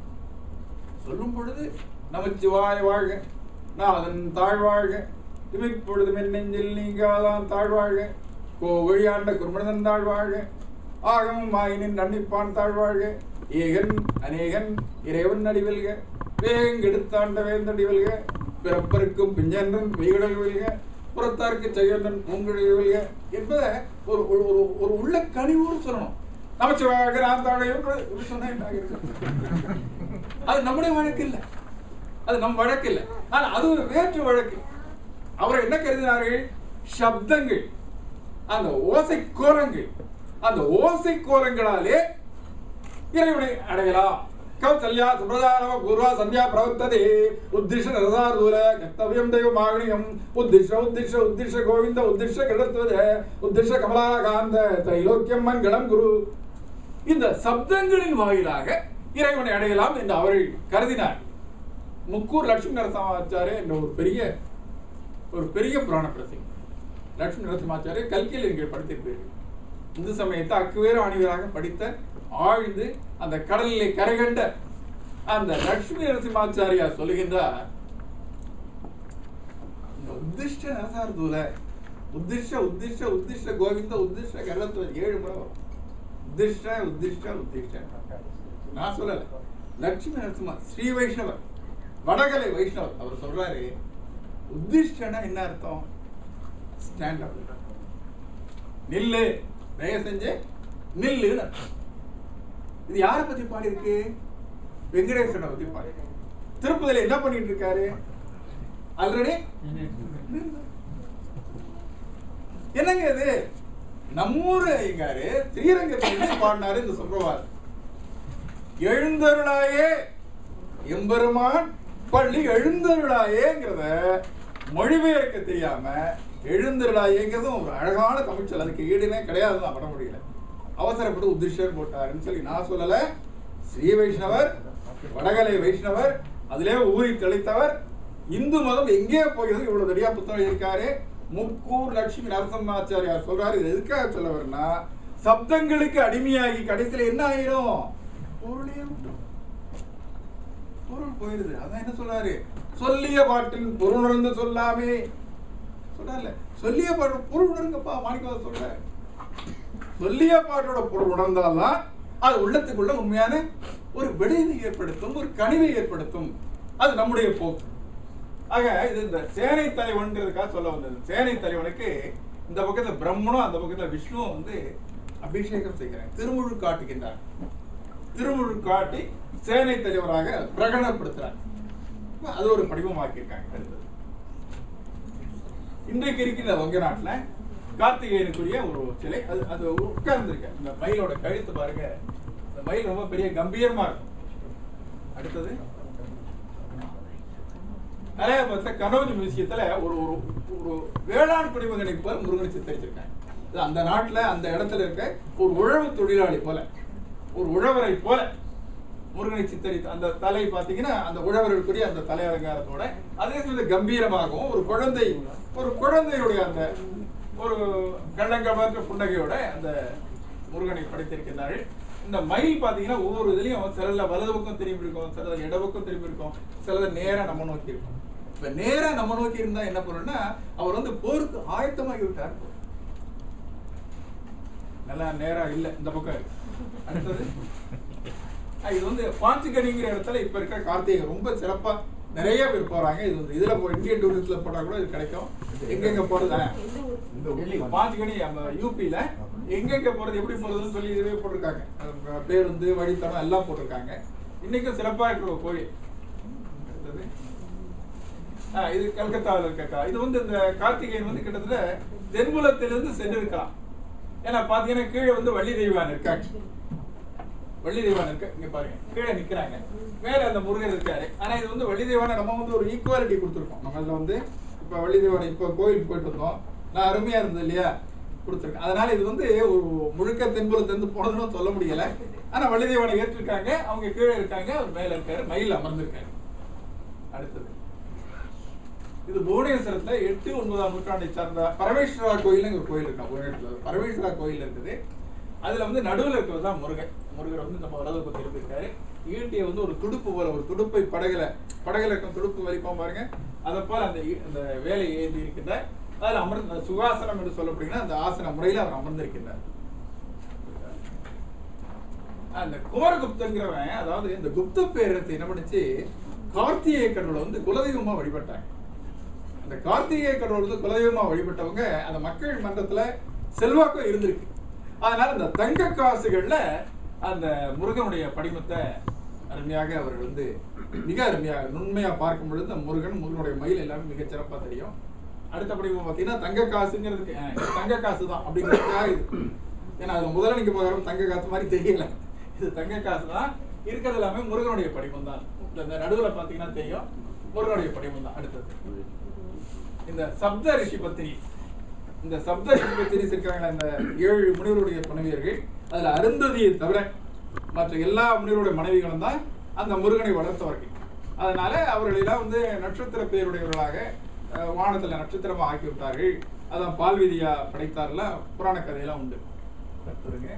சொல்லும் பொழுது நமச்சிவாய வாழ்க நாதன் தாழ்வாழ்க இமைப்பொழுது மென்னெஞ்சில் நீங்காதான் தாழ்வாழ்க கோவழியாண்ட குருமனதன் தாழ்வாழ்க ஆகமும் மாயினின் நன்னிப்பான் தாழ்வாழ்க ஏகன் அநேகன் இறைவன் அடிவெல்க வேங்கெடுத்தாண்ட வேந்தடி வெல்க பிறப்பருக்கும் பிஞ்சன்றன் வெய்கடல் வெல்க புறத்தார்க்கு செய்யன்றன் பூங்குழல் வெல்க என்பதை ஒரு ஒரு ஒரு- ஒரு உள்ள கனிவோடு சொல்லணும் நமச்சிவாக நான் தாழையும் இப்படி சொன்னா என்ன ஆகிருக்கு? அது நம்முடைய வழக்கு இல்லை அது நம் வழக்கு இல்லை ஆனா அது ஒரு வேற்று வழக்கு அவர் என்ன கருதினார்கள் சப்தங்கள் அந்த ஓசை கோலங்கள் அந்த ஓசை கோலங்களாலே இறைவனை அடையலாம் கௌசல்யா சுப்ரதானவ பூர்வா சந்தியா பிரவர்த்ததே உத்திஷ நரசார்தூல கர்த்தவியம் தெய்வ மாகணியம் உத்திஷ உத்திஷ உத்திஷ கோவிந்த உத்திஷ கிடத்துவத உத்திஷ கமலாகாந்த தைலோக்கியம் மங்களம் குரு இந்த சப்தங்களின் வாயிலாக இறைவனை அடையலாம் என்று அவர்கள் கருதினார் முக்கூர் லட்சுமி நரசிம்மாச்சாரிய என்ற ஒரு பெரிய ஒரு பெரிய புராண பிரசிங் லட்சுமி நரசிம்மாச்சாரிய கல்கியில் நீங்கள் படித்திருப்பீர்கள் இந்து சமயத்தை அக்குவேறு ஆணிவராக படித்த ஆழ்ந்து அந்த கடலிலே கரைகண்ட அந்த லட்சுமி நரசிம்மாச்சாரியார் சொல்லுகின்றார் இந்த உத்திஷ்ட நரசார்தூல உத்திஷ்ட உத்திஷ்ட உத்திஷ்ட கோவிந்த உத்திஷ்ட கரத்துவ ஏழு முறை வரும் உத்திஷ்ட உத்திஷ்ட உத்திஷ்ட நான் சொல்லல லட்சுமி நரசிம்மா ஸ்ரீ வைஷ்ணவர் வடகலை வைஷ்ணவர் அவர் சொல்றாரு உத்திஷ்டனா என்ன அர்த்தம் ஸ்டாண்ட் அப் நில்லு தயவு செஞ்சு நில்லுன்னு அர்த்தம். இது யாரை பத்தி பாடியிருக்கு வெங்கடேஸ்வரனை பத்தி பாடி திருப்பதியில என்ன பண்ணிட்டு இருக்காரு ஆல்ரெடி என்னங்க இது நம்மூர் ஐயங்காரு ஸ்ரீரங்கத்துல பாடினாரு இந்த சுப்பிரபாதம் எழுந்தருளாயே எம்பெருமான் பள்ளி எழுந்தருளாயேங்கிறத மொழிபெயர்க்க தெரியாம எழுந்தருளாயேங்கிறதும் ஒரு அழகான தமிழ்ச்சொல் அதுக்கு ஈடுனே கிடையாது தான் பண்ண முடியல அவசரப்பட்டு உத்திஷர் போட்டாருன்னு சொல்லி நான் சொல்லல ஸ்ரீ வைஷ்ணவர் வடகலை வைஷ்ணவர் அதிலே ஊறி தெளித்தவர் இந்து மதம் எங்கே போகிறது இவ்வளவு தடியா புத்தகம் இருக்காரு முக்கூர் லட்சுமி நரசிம்மாச்சாரியார் சொல்றாரு இது எதுக்காக சொல்ல வரனா சப்தங்களுக்கு அடிமையாகி கடைசியில என்ன ஆயிடும் பொருளே விட்டுரும். பொருள் போயிருது அதான் என்ன சொல்றாரு சொல்லிய பாட்டின் பொருள் உணர்ந்து சொல்லாமே சொல்றாருல சொல்லிய பாட்டு பொருள் உணருங்கப்பா மாணிக்கவாசர் சொல்ற சொல்லிய பாட்டோட பொருள் உணர்ந்தால்தான் அது உள்ளத்துக்குள்ள உண்மையான ஒரு விளைவை ஏற்படுத்தும் ஒரு கனிவை ஏற்படுத்தும் அது நம்முடைய போக்கு ஆக இது இந்த சேனை தலைவன்கிறதுக்காக சொல்ல வந்தது சேனை தலைவனுக்கு இந்த பக்கத்துல பிரம்மனும் அந்த பக்கத்துல விஷ்ணுவும் வந்து அபிஷேகம் செய்கிறாங்க திருமுழு காட்டுகின்றார் திருமுழு காட்டி சேனை தலைவராக பிரகடனப்படுத்துறாங்க அது ஒரு படிவமாக்கியிருக்காங்க அடுத்தது இன்றைக்கு இருக்கின்ற வங்க நாட்டுல கார்த்திகேயனுக்குரிய ஒரு சிலை அது அது உட்கார்ந்துருக்க இந்த மயிலோட கழுத்து பாருங்க இந்த மயில் ரொம்ப பெரிய கம்பீரமா இருக்கும் அடுத்தது அலையாபத்துல கனோஜ் மியூசியத்துல ஒரு ஒரு ஒரு வேளாண் குடிமகனை போல முருகனை சித்தரிச்சிருக்காங்க இது அந்த நாட்டுல அந்த இடத்துல இருக்க ஒரு உழவு தொழிலாளி போல ஒரு உழவரை போல முருகனை சித்தரித்து அந்த தலை பார்த்தீங்கன்னா அந்த உழவர்களுக்குரிய அந்த தலை அலங்காரத்தோட அதே சமயத்தில் கம்பீரமாகவும் ஒரு குழந்தை ஒரு குழந்தையுடைய அந்த ஒரு கள்ளங்கமற்ற புன்னகையோட அந்த முருகனை படைத்திருக்கிறார்கள் இந்த மயில் பாத்தீங்கன்னா ஒவ்வொரு இதுலயும் சிலதுல வலது பக்கம் திரும்பி இருக்கும் சிலதுல இட பக்கம் திரும்பி இருக்கும் சிலது நேரா நம்ம நோக்கி இருக்கும் இப்ப நேரா நம்ம நோக்கி இருந்தா என்ன பண்ணுன்னா அவர் வந்து போருக்கு ஆயத்தமாகி விட்டார் நல்லா நேரா இல்ல இந்த பக்கம் இருக்கு. அடுத்தது ஆஹ் இது வந்து பாஞ்சுக்கணிங்கிற இடத்துல இப்ப இருக்க கார்த்திகை ரொம்ப சிறப்பா நிறைய பேர் போறாங்க இது வந்து இதுல போ இந்தியன் டூரிஸ்ட்ல போட்டா கூட இது கிடைக்கும் எங்கெங்க போறது ஆஹ். டெல்லி பாஞ்சுக்கணி நம்ம யூபியில எங்கெங்க போறது எப்படி போறதுன்னு சொல்லி இதுவே போட்டிருக்காங்க அது பேருந்து வழித்தடம் எல்லாம் போட்டிருக்காங்க இன்னைக்கும் சிறப்பா இருக்கிற ஒரு கோயில் அடுத்தது. ஆஹ் இது கல்கத்தாவில் இருக்க கா- இது வந்து இந்த கார்த்திகேயன் வந்து கிட்டத்தட்ட தென்குலத்திலிருந்து சென்றிருக்கலாம் ஏன்னா பாத்தீங்கன்னா கீழே வந்து வள்ளி தெய்வான் இருக்காங்க வள்ளி தெய்வான் இருக்கு இங்க பாருங்க கீழே நிக்கிறாங்க மேல அந்த முருகன் இருக்காரு ஆனா இது வந்து வள்ளி தெய்வானை நம்ம வந்து ஒரு ஈக்குவாலிட்டி கொடுத்துருக்கோம் நம்ம இதுல வந்து இப்ப வள்ளி தெய்வானை இப்ப கோயிலுக்கு போயிட்டு வந்தோம் நான் அருமையா இருந்தது இல்லையா கொடுத்துருக்கேன் அதனால இது வந்து ஒரு முழுக்க தென்புலத்திலிருந்து போனதுன்னு சொல்ல முடியல ஆனா வள்ளி தெய்வானை ஏற்றிருக்காங்க அவங்க கீழே இருக்காங்க அவர் மேல இருக்காரு மயில் அமர்ந்திருக்காரு அடுத்தது இது புவனேஸ்வரத்துல எட்டு ஒன்பதாம் நூற்றாண்டை சார்ந்த பரமேஸ்வரா கோயில்னு ஒரு கோயில் இருக்கு புவனேஸ்வரர் பரமேஸ்வரா கோயில் இருக்குது அதுல வந்து நடுவுல இருக்கிறது தான் முருகன் முருகர் வந்து நம்ம வலது பக்கம் இருக்காரு ஈட்டியை வந்து ஒரு துடுப்பு போல ஒரு துடுப்பை படகுல படகுல இருக்கும் துடுப்பு வலிப்போம் பாருங்க அதை போல அந்த ஈ- அந்த வேலை ஏந்தி இருக்கின்ற அதில் அமர்ந்த சுகாசனம் என்று சொல்லப்படுகிற அந்த ஆசன முறையில் அவர் அமர்ந்திருக்கின்றார் அந்த குமரகுப்தங்கிறவன் அதாவது இந்த குப்த பேரத்தை என்ன பண்ணுச்சு கார்த்திகேய கடவுளை வந்து குலதெய்வமா வழிபட்டாங்க அந்த கார்த்திகேய கடவுள் வந்து குலதெய்வமா வழிபட்டவங்க அந்த மக்கள் மன்றத்துல செல்வாக்கம் இருந்திருக்கு அதனால இந்த தங்க காசுகள்ல அந்த முருகனுடைய படிமத்தை அருமையாக அவர்கள் வந்து மிக அருமையாக நுண்மையா பார்க்கும் பொழுது அந்த முருகன் முருகனுடைய மயில் எல்லாமே மிகச் சிறப்பா தெரியும் அடுத்த படிவம் பார்த்தீங்கன்னா தங்க காசுங்கிறதுக்கு அஹ், இது தங்க காசு தான் அப்படிங்கிறதுக்காக இது ஏன்னா அதுல முதல்ல நீங்க பார்க்குற தங்க காசு மாதிரி தெரியல இது தங்க காசு தான் இருக்கிறது எல்லாமே முருகனுடைய படிமம் தான் இந்த- இந்த நடுவுல பாத்தீங்கன்னா தெரியும் முருகனுடைய படிமம் தான் அடுத்தது இந்த சப்த ரிஷி பத்தினி இந்த சப்த ரிஷி பத்தினி இருக்காங்களா இந்த ஏழு முனிவருடைய மனைவியர்கள் அதுல அருந்ததியை தவிர மற்ற எல்லா முனிவருடைய மனைவிகளும் தான் அந்த முருகனை வளர்த்தவர்கள் அதனால அவர்களெல்லாம் வந்து நட்சத்திர பேருடையவர்களாக அஹ், வானத்துல நட்சத்திரமா ஆக்கி விட்டார்கள் அதான் பால்விதியா படைத்தார்ல புராண கதையெல்லாம் உண்டு அடுத்ததுங்க.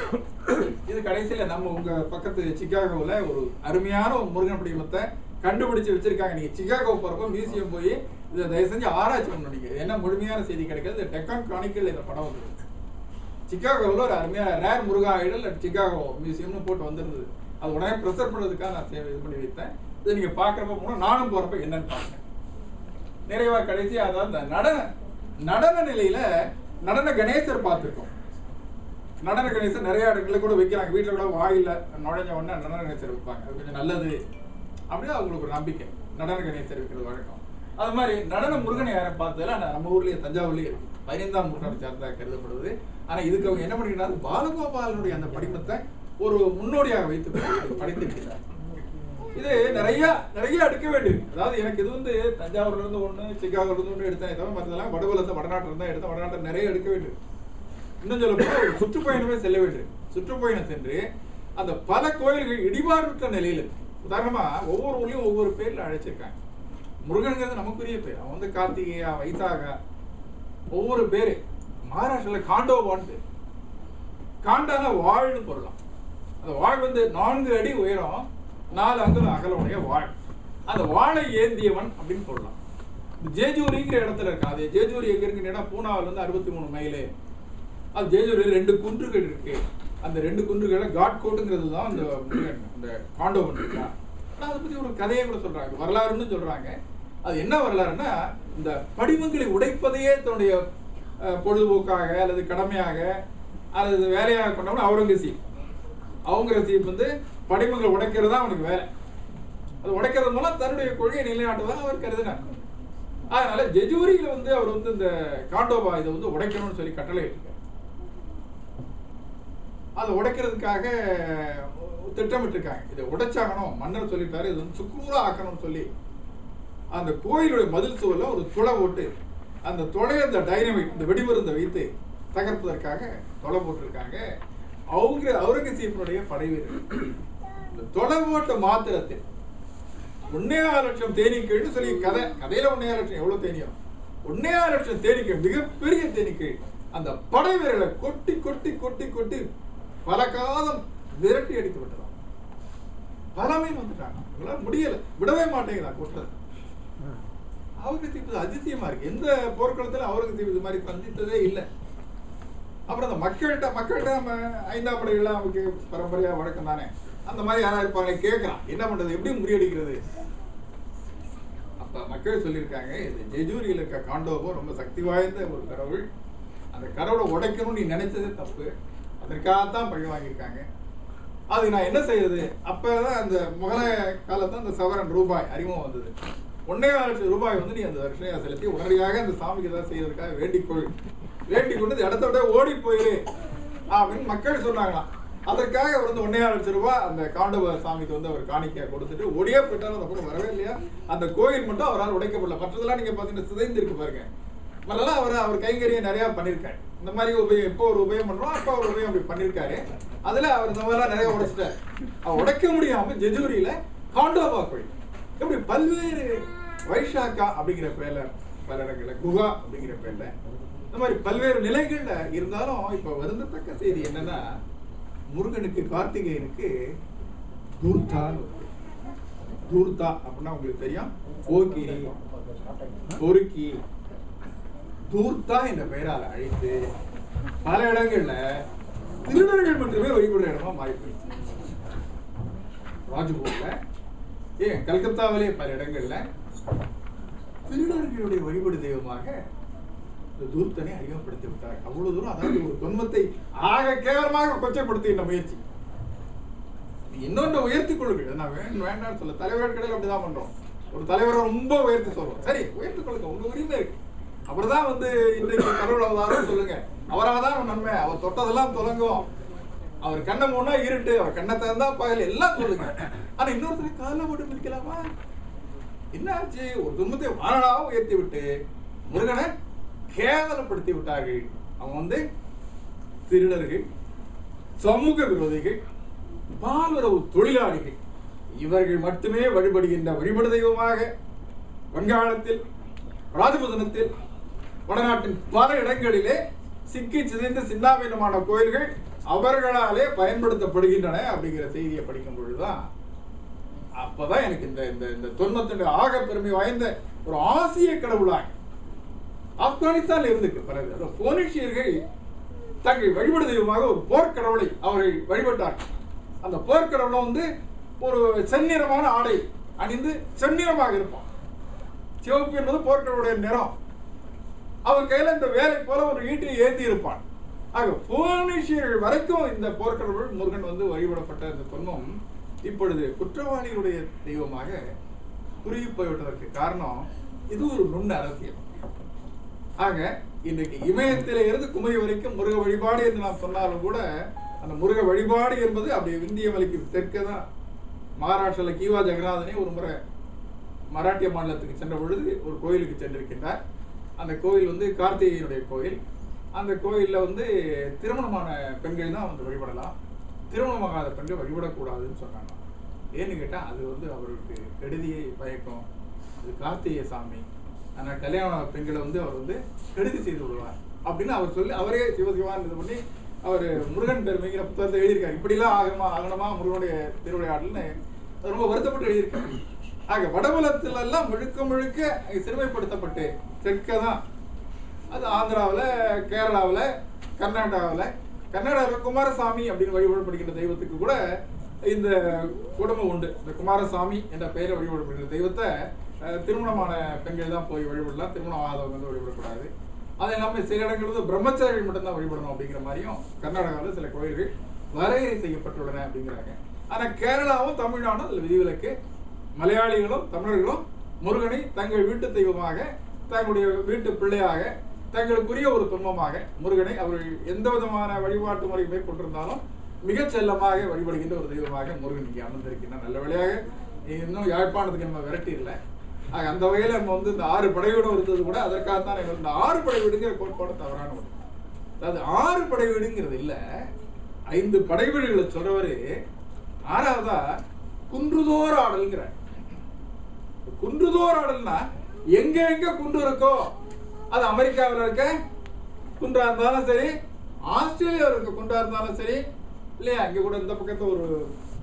இது கடைசியில நம்ம உங்க பக்கத்து சிக்காகோல ஒரு அருமையான ஒரு முருகன் படிமத்தை கண்டுபிடிச்சு வச்சிருக்காங்க நீங்க சிக்காகோ போறப்போ மியூசியம் போய் இதை தயவு செஞ்சு ஆராய்ச்சி பண்ணணும் நீங்க என்ன முழுமையான செய்தி கிடைக்காது டெக்கான் கிரானிக்கல் இந்த படம் வந்தது சிக்காகோவில் ஒரு அருமையான ரேர் முருகா ஐடல் சிக்காகோ மியூசியம்னு போட்டு வந்திருந்தது அது உடனே ப்ரெசர் பண்ணுறதுக்காக நான் சேவை இது பண்ணி வைத்தேன் இதை நீங்க பார்க்குறப்ப போனால் நானும் போறப்ப என்னன்னு பாருங்க நிறைவா கடைசி அதாவது இந்த நடன நடன நிலையில நடன கணேசர் பார்த்துருக்கோம் நடன கணேசர் நிறைய இடத்துல கூட வைக்கிறாங்க வீட்டில் கூட வாயில நுழைஞ்ச உடனே நடன கணேசர் வைப்பாங்க அது கொஞ்சம் நல்லது அப்படின்னு அவங்களுக்கு ஒரு நம்பிக்கை நடன கணேசர் வைக்கிறது வழக்கம் அது மாதிரி நடன முருகனை யாரும் பார்த்ததில்ல ஆனால் நம்ம ஊர்லயே தஞ்சாவூர்லயே இருக்கு பதினைந்தாம் நூற்றாண்டு சார்ந்ததாக கருதப்படுவது ஆனா இதுக்கு அவங்க என்ன பண்ணிக்கிறாங்க பாலகோபாலனுடைய அந்த படிமத்தை ஒரு முன்னோடியாக வைத்து படைத்திருக்கிறார் இது நிறைய நிறைய எடுக்க வேண்டியது அதாவது எனக்கு இது வந்து தஞ்சாவூர்ல இருந்து ஒண்ணு சிக்காகோல இருந்து ஒண்ணு எடுத்தேன் தவிர மற்றதெல்லாம் வடகுலத்தை வடநாட்டுல இருந்தா எடுத்தேன் வடநாட்டில் நிறைய எடுக்க வேண்டியது இன்னும் சொல்ல போனா ஒரு சுற்றுப்பயணமே செல்ல வேண்டும் சுற்றுப்பயணம் சென்று அந்த பல கோயில்கள் இடிபாடுற்ற நிலையில இருக்கு. உதாரணமா ஒவ்வொரு ஊர்லயும் ஒவ்வொரு பேர்ல அழைச்சிருக்காங்க முருகனுங்கிறது நமக்குரிய பேர் அவன் வந்து கார்த்திகேயா வைசாகா ஒவ்வொரு பேரு மகாராஷ்டிரால காண்டோவான்னு பேர் காண்டான வாழ்னு பொருளாம் அந்த வாழ் வந்து நான்கு அடி உயரம் நாலு அங்குல அகலமுடைய வாழ் அந்த வாழை ஏந்தியவன் அப்படின்னு சொல்லலாம் இந்த ஜேஜூரிங்கிற இடத்துல இருக்கு அது ஜேஜூரி எங்க இருக்குன்னா பூனாவில இருந்து அறுபத்தி மூணு மைலு அது ஜேஜூரியில் ரெண்டு குன்றுகள் இருக்கு அந்த ரெண்டு குன்றுகளை காட் கோட்டுங்கிறது தான் அந்த முருகன் அந்த காண்டோவன் இருக்கா ஆனா அதை பத்தி ஒரு கதையை கூட சொல்றாங்க வரலாறுன்னு சொல்றாங்க அது என்ன வரலாறுன்னா இந்த படிமங்களை உடைப்பதையே தன்னுடைய அஹ், பொழுதுபோக்காக அல்லது கடமையாக அல்லது வேலையாக கொண்டவன் அவுரங்கசீப் அவுரங்கசீப் வந்து படிமங்களை உடைக்கிறது தான் அவனுக்கு வேலை அது உடைக்கிறது மூலம் தன்னுடைய கொள்கையை நிலைநாட்டுவதாக அவர் கருதினார் அதனால ஜெஜூரியில வந்து அவர் வந்து இந்த காண்டோபா இதை வந்து உடைக்கணும்னு சொல்லி கட்டளை இட்டிருக்கார் அதை உடைக்கிறதுக்காக திட்டமிட்டிருக்காங்க இதை உடைச்சாகணும் மன்னர் சொல்லிட்டாரு இது வந்து சுக்குநூறா ஆக்கணும்னு சொல்லி அந்த கோயிலுடைய மதில் சுவர்ல ஒரு துளை போட்டு அந்த துளைய அந்த டைனமைட் இந்த வெடிமருந்தை வைத்து தகர்ப்பதற்காக தொலை போட்டிருக்காங்க அவங்க அவுரங்கசீப்பனுடைய படை வீரர்கள் இந்த தொலை போட்ட மாத்திரத்தில் ஒன்னே ஆறு லட்சம் தேனீக்கள்னு சொல்லி கதை கதையில ஒன்னே ஆறு லட்சம் எவ்வளவு தேனியும் ஒன்னே ஆறு லட்சம் தேனீக்கள் மிகப்பெரிய தேனீக்கள் அந்த படை வீரர்களை கொட்டி கொட்டி கொட்டி கொட்டி பல காலம் விரட்டி அடித்து விட்டதாம் பலமே வந்துட்டாங்க இவங்களால முடியல விடவே மாட்டேங்கிறான் கொட்டுறது அவருக்கு தீர்ப்பு அதிசயமா இருக்கு எந்த போர்க்களத்துல அவருக்கு தீர்ப்பு இது மாதிரி சந்தித்ததே இல்லை அப்புறம் அந்த மக்கள்கிட்ட மக்கள்கிட்ட நம்ம ஐந்தாம் படைகள்லாம் நமக்கு பரம்பரையா வழக்கம் தானே அந்த மாதிரி யாரா இருப்பாங்க கேட்கறான் என்ன பண்றது எப்படி முறியடிக்கிறது அப்ப மக்கள் சொல்லியிருக்காங்க இது ஜெஜூரியில் இருக்க காண்டோபோ ரொம்ப சக்தி வாய்ந்த ஒரு கடவுள் அந்த கடவுளை உடைக்கணும்னு நீ நினைச்சதே தப்பு அதற்காகத்தான் பழி வாங்கியிருக்காங்க அது நான் என்ன செய்யறது அப்பதான் அந்த முகலாய காலத்துல அந்த சவரன் ரூபாய் அறிமுகம் வந்தது ஒன்னே லட்சம் ரூபாய் வந்து நீ அந்த தர்ஷனையா செலுத்தி உடனடியாக அந்த சாமிக்கு ஏதாவது செய்யறதுக்காக வேண்டிக்கொள் வேண்டிக் கொண்டு இந்த இடத்த விட ஓடி போயிரு அப்படின்னு மக்கள் சொன்னாங்களாம் அதற்காக அவர் வந்து ஒன்னே லட்சம் ரூபாய் அந்த காண்டவ சாமிக்கு வந்து அவர் காணிக்கையா கொடுத்துட்டு ஓடியே போயிட்டாலும் அந்த அப்புறம் வரவே இல்லையா அந்த கோயில் மட்டும் அவரால் உடைக்கப்படல மற்றதெல்லாம் நீங்க பாத்தீங்கன்னா சிதைந்து இருக்கு பாருங்க மற்றெல்லாம் அவர் அவர் கைங்கரியம் நிறைய பண்ணியிருக்காரு இந்த மாதிரி உபயம் எப்போ ஒரு உபயம் பண்றோம் அப்போ ஒரு உபயம் அப்படி பண்ணியிருக்காரு அதுல அவர் இந்த மாதிரிலாம் நிறைய உடைச்சிட்டார் அவர் உடைக்க முடியாம ஜெஜூரியில காண்டோபா கோயில் இப்படி பல்வேறு வைஷாக்கா அப்படிங்கிற பேர்ல பல இடங்கள்ல குஹா அப்படிங்கிற பேர்ல இந்த மாதிரி பல்வேறு நிலைகள்ல இருந்தாலும் இப்ப வருந்தத்தக்க செய்தி என்னன்னா முருகனுக்கு கார்த்திகேயனுக்கு தூர்த்தான்னு ஒரு பேர். தூர்த்தா அப்படின்னா உங்களுக்கு தெரியும் போக்கிரி பொறுக்கி தூர்த்தா என்ற பெயரால் அழைத்து பல இடங்கள்ல திருடர்கள் மட்டுமே வழிபடுற இடமா மாறி போயிடுச்சு ராஜ்கோட்ல ஏன் கல்கத்தாவிலே பல இடங்கள்ல திருடர்களுடைய வழிபடு தெய்வமாக இந்த தூர்த்தனை அறிமுகப்படுத்தி விட்டார் அவ்வளவு தூரம் அதாவது ஒரு தொன்மத்தை ஆக கேவலமாக கொச்சைப்படுத்துகின்ற முயற்சி நீ இன்னொன்று உயர்த்தி கொள்ளுங்கள் நான் வேணும் வேண்டாம்னு சொல்ல தலைவர் கடையில் அப்படிதான் பண்றோம் ஒரு தலைவரை ரொம்ப உயர்த்தி சொல்றோம் சரி உயர்த்தி கொள்ளுங்க உங்க உரிமை இருக்கு அவர் தான் வந்து இன்றைக்கு கடவுள் அவதாரம் சொல்லுங்க அவராக தான் நன்மை அவர் தொட்டதெல்லாம் தொடங்கும் அவர் கண்ணை மூணா இருட்டு அவர் கண்ணை திறந்தா பகல் எல்லாம் சொல்லுங்க ஆனா இன்னொருத்தர் காலைல போட்டு மிதிக்கலாமா என்ன ஆச்சு ஒரு துன்பத்தை வாழலாக உயர்த்தி விட்டு முருகனை கேவலப்படுத்தி விட்டார்கள் அவன் வந்து திருடர்கள் சமூக விரோதிகள் பாலுறவு தொழிலாளிகள் இவர்கள் மட்டுமே வழிபடுகின்ற வழிபடு தெய்வமாக வங்காளத்தில் ராஜபுதனத்தில் வடநாட்டின் பல இடங்களிலே சிக்கி சிதைந்த சின்னாபீனமான கோயில்கள் அவர்களாலே பயன்படுத்தப்படுகின்றன அப்படிங்கிற செய்தியை படிக்கும் பொழுதுதான் அப்பதான் எனக்கு இந்த இந்த இந்த தொன்மத்தினுடைய ஆக பெருமை வாய்ந்த ஒரு ஆசிய கடவுளாக ஆப்கானிஸ்தான்ல இருந்துக்கு பிறகு அந்த போனிஷியர்கள் தங்கள் வழிபடு தெய்வமாக ஒரு போர்க்கடவுளை அவர்கள் வழிபட்டார்கள் அந்த போர்க்கடவுளை வந்து ஒரு செந்நிறமான ஆடை அணிந்து செந்நிறமாக இருப்பான் சிவப்பு என்பது போர்க்கடவுடைய நிறம் அவர் கையில இந்த வேலை போல ஒரு ஈட்டியை ஏந்தி இருப்பான் ஆக போனிஷியர்கள் வரைக்கும் இந்த போர்க்கடவுள் முருகன் வந்து வழிபடப்பட்ட இந்த தொன்மம் இப்பொழுது குற்றவாளிகளுடைய தெய்வமாக குறுகி போய்விட்டதற்கு காரணம் இது ஒரு நுண் அரசியல் ஆக இன்றைக்கு இமயத்திலே இருந்து குமரி வரைக்கும் முருக வழிபாடு என்று நாம் சொன்னாலும் கூட அந்த முருக வழிபாடு என்பது அப்படியே விந்திய மலைக்கு தெற்கே தான் மகாராஷ்டிரால கீவா ஜெகநாதனே ஒரு முறை மராட்டிய மாநிலத்துக்கு சென்ற பொழுது ஒரு கோயிலுக்கு சென்றிருக்கின்றார் அந்த கோயில் வந்து கார்த்திகேயனுடைய கோயில் அந்த கோயிலில் வந்து திருமணமான பெண்கள் தான் வந்து வழிபடலாம் திருமணமாகாத பெண்கள் வழிபடக்கூடாதுன்னு சொன்னாங்க ஏன்னு கேட்டால் அது வந்து அவருக்கு கெடுதியை பயக்கும் அது கார்த்திகேய சாமி ஆனால் கல்யாண பெண்களை வந்து அவர் வந்து கெடுதி செய்து விடுவார் அப்படின்னு அவர் சொல்லி அவரே சிவசிவான் இது பண்ணி அவர் முருகன் பெருமைங்கிற புத்தகத்தை எழுதியிருக்காரு இப்படிலாம் ஆகணுமா ஆகணுமா முருகனுடைய திருவிளையாடல்னு அது ரொம்ப வருத்தப்பட்டு எழுதியிருக்காரு ஆக வடபுலத்துல எல்லாம் முழுக்க முழுக்க சிறுமைப்படுத்தப்பட்டு தெற்க தான் அது ஆந்திராவில் கேரளாவில் கர்நாடகாவில் கர்நாடகாவில் குமாரசாமி அப்படின்னு வழிபடப்படுகின்ற தெய்வத்துக்கு கூட இந்த குடும்பம் உண்டு இந்த குமாரசாமி என்ற பெயரை வழிபடப்படுகிற தெய்வத்தை அஹ், திருமணமான பெண்கள் தான் போய் வழிபடலாம் திருமணம் ஆகாதவங்க வந்து வழிபடக்கூடாது அது இல்லாமல் சில இடங்கள் வந்து பிரம்மச்சாரிகள் மட்டும்தான் வழிபடணும் அப்படிங்கிற மாதிரியும் கர்நாடகாவில் சில கோயில்கள் வரையறை செய்யப்பட்டுள்ளன அப்படிங்கிறாங்க ஆனால் கேரளாவும் தமிழ்நாடும் அதில் விதிவிலக்கு மலையாளிகளும் தமிழர்களும் முருகனை தங்கள் வீட்டு தெய்வமாக தங்களுடைய வீட்டு பிள்ளையாக தங்களுக்குரிய ஒரு துன்பமாக முருகனை அவர்கள் எந்த விதமான வழிபாட்டு முறை மேற்கொண்டிருந்தாலும் மிகச் செல்லமாக வழிபடுகின்ற ஒரு தெய்வமாக முருகன் இங்கே அமர்ந்திருக்கின்றார் நல்ல வழியாக இன்னும் யாழ்ப்பாணத்துக்கு நம்ம விரட்டி இல்லை ஆக அந்த வகையில் நம்ம வந்து இந்த ஆறு படை வீடும் இருந்தது கூட அதற்காகத்தான் எங்கள் இந்த ஆறு படை வீடுங்கிற கோட்பாடு தவறான ஒன்று அதாவது ஆறு படை வீடுங்கிறது இல்ல ஐந்து படை வீடுகளை சொல்றவரு ஆறாவதா குன்றுதோர் ஆடல்ங்கிறார் குன்றுதோர் ஆடல்னா எங்க எங்க குன்று இருக்கோ அது அமெரிக்காவில் இருக்க குன்றா இருந்தாலும் சரி ஆஸ்திரேலியாவில் இருக்க குன்றா இருந்தாலும் சரி இல்லையா இங்க கூட இந்த பக்கத்துல ஒரு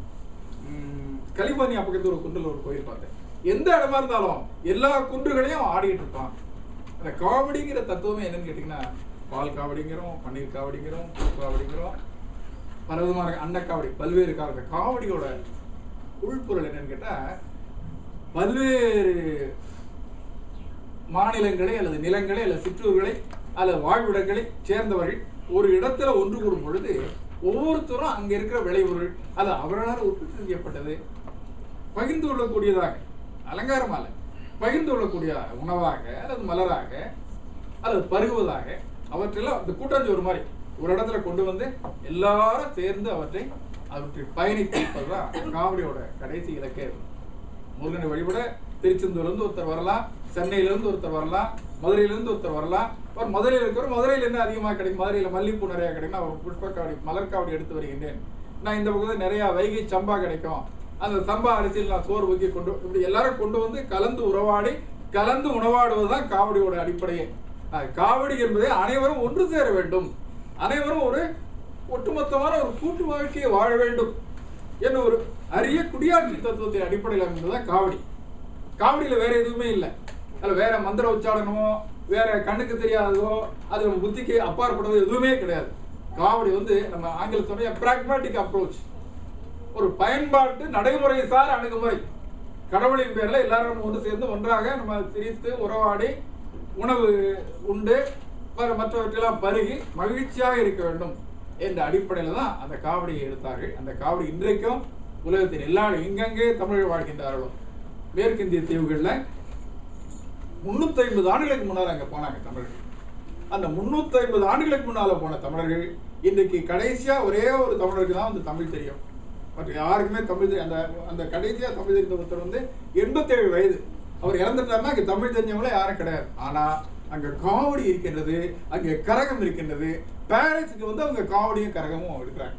ம், கலிபோர்னியா பக்கத்துல ஒரு குன்றில் ஒரு கோயில் பார்த்தேன் எந்த இடமா இருந்தாலும் எல்லா குன்றுகளையும் ஆடிட்டு இருப்பான் அந்த காவடிங்கிற தத்துவமே என்னன்னு கேட்டிங்கன்னா பால் காவடிங்கிறோம் பன்னீர் காவடிங்கிறோம் பூ காவடிங்கிறோம் பல விதமான அன்னக்காவடி பல்வேறு காவடி காவடியோட உள்பொருள் என்னன்னு கேட்டா பல்வேறு மாநிலங்களை அல்லது நிலங்களை அல்லது சிற்றூர்களை அல்லது வாழ்விடங்களை சேர்ந்தவர்கள் ஒரு இடத்துல ஒன்று கூடும் பொழுது ஒவ்வொருத்தரும் அங்க இருக்கிற விளைபொருள் அது அவர்களால் உற்பத்தி செய்யப்பட்டது பகிர்ந்து கொள்ளக்கூடியதாக அலங்காரம் அல்ல பகிர்ந்து கொள்ளக்கூடிய உணவாக அல்லது மலராக அல்லது பருகுவதாக அவற்றெல்லாம் இந்த கூட்டாஞ்சோறு மாதிரி ஒரு இடத்துல கொண்டு வந்து எல்லாரும் சேர்ந்து அவற்றை அவற்றை பயணிப்பதுதான் காவடியோட கடைசி இலக்கே இருக்கும். முருகனை வழிபட திருச்செந்தூர்லேருந்து ஒருத்தர் வரலாம் சென்னையிலேருந்து ஒருத்தர் வரலாம் மதுரையிலேருந்து ஒருத்தர் வரலாம் ஒரு மதுரையில் இருக்கிற மதுரையில் என்ன அதிகமாக கிடைக்கும் மதுரையில் மல்லிகைப்பூ நிறையா கிடைக்கும் நான் ஒரு புஷ்பக்காவடி மலர்காவடி எடுத்து வருகின்றேன் நான் இந்த பக்கத்தில் நிறையா வைகை சம்பா கிடைக்கும் அந்த சம்பா அரிசியில் நான் சோறு ஊக்கி கொண்டு இப்படி எல்லாரும் கொண்டு வந்து கலந்து உறவாடி கலந்து உணவாடுவது தான் காவடியோட அடிப்படையே அஹ் காவடி என்பதை அனைவரும் ஒன்று சேர வேண்டும் அனைவரும் ஒரு ஒட்டுமொத்தமான ஒரு கூட்டு வாழ்க்கையை வாழ வேண்டும் என்ற ஒரு அரிய குடியாட்சி தத்துவத்தின் அடிப்படையில் அமைந்ததுதான் காவடி காவடியில வேற எதுவுமே இல்லை அதில் வேற மந்திர உச்சாரணமோ வேற கண்ணுக்கு தெரியாததோ அது நம்ம புத்திக்கு அப்பாற்பட்டதோ எதுவுமே கிடையாது காவடி வந்து நம்ம ஆங்கிலத்துடைய பிராக்மேட்டிக் அப்ரோச் ஒரு பயன்பாட்டு நடைமுறை சார் அணுகுமுறை கடவுளின் பேர்ல எல்லாரும் ஒன்று சேர்ந்து ஒன்றாக நம்ம சிரித்து உறவாடி உணவு உண்டு மற்ற- மற்றவற்றெல்லாம் பருகி மகிழ்ச்சியாக இருக்க வேண்டும் என்ற அடிப்படையில் தான் அந்த காவடியை எடுத்தார்கள் அந்த காவடி இன்றைக்கும் உலகத்தின் எல்லா எங்கெங்கே தமிழர் வாழ்கின்றார்களோ மேற்கிந்திய தீவுகளில் முன்னூத்தி ஐம்பது ஆண்டுகளுக்கு முன்னால் அங்க போனாங்க தமிழர்கள் அந்த முன்னூத்தி ஐம்பது ஆண்டுகளுக்கு முன்னால போன தமிழர்கள் இன்றைக்கு கடைசியா ஒரே ஒரு தமிழருக்கு தான் வந்து தமிழ் தெரியும் மற்ற யாருக்குமே தமிழ் தெரி- அந்த அந்த கடைசியா தமிழ் தெரிந்த ஒருத்தர் வந்து எண்பத்தேழு வயது அவர் இறந்துட்டாருன்னா அங்க தமிழ் தெரிஞ்சவங்களே யாரும் கிடையாது ஆனா அங்க காவடி இருக்கின்றது அங்க கரகம் இருக்கின்றது பாரிஸுக்கு வந்து அவங்க காவடியும் கரகமும் எடுக்கிறாங்க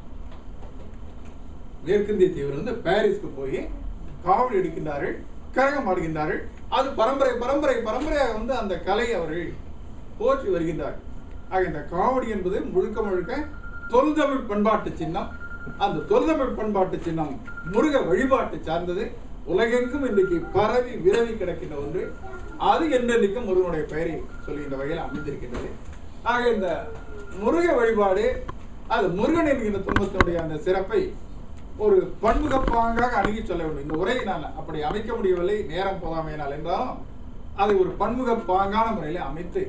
மேற்கிந்திய தீவில் இருந்து பாரிஸ்க்கு போய் காவடி எடுக்கின்றார்கள் கரகம் ஆடுகின்றார்கள் அது பரம்பரை பரம்பரை பரம்பரையாக வந்து அந்த கலை அவர்கள் போற்றி வருகின்றார்கள் ஆக இந்த காவடி என்பது முழுக்க முழுக்க தொல்தமிழ் பண்பாட்டு சின்னம் அந்த தொல்தமிழ் பண்பாட்டு சின்னம் முருக வழிபாட்டு சார்ந்தது உலகெங்கும் இன்றைக்கு பரவி விரவி கிடக்கின்ற ஒன்று அது என்றென்றைக்கும் முருகனுடைய பெயரை சொல்லுகின்ற வகையில் அமைந்திருக்கின்றது ஆக இந்த முருக வழிபாடு அது முருகன் என்கின்ற துன்பத்தினுடைய அந்த சிறப்பை ஒரு பன்முகப்பாங்காக அணுகி சொல்ல வேண்டும் இந்த உரையை நான் அப்படி அமைக்க முடியவில்லை நேரம் போதாமையினால் என்றாலும் அதை ஒரு பன்முகப்பாங்கான முறையில் அமைத்து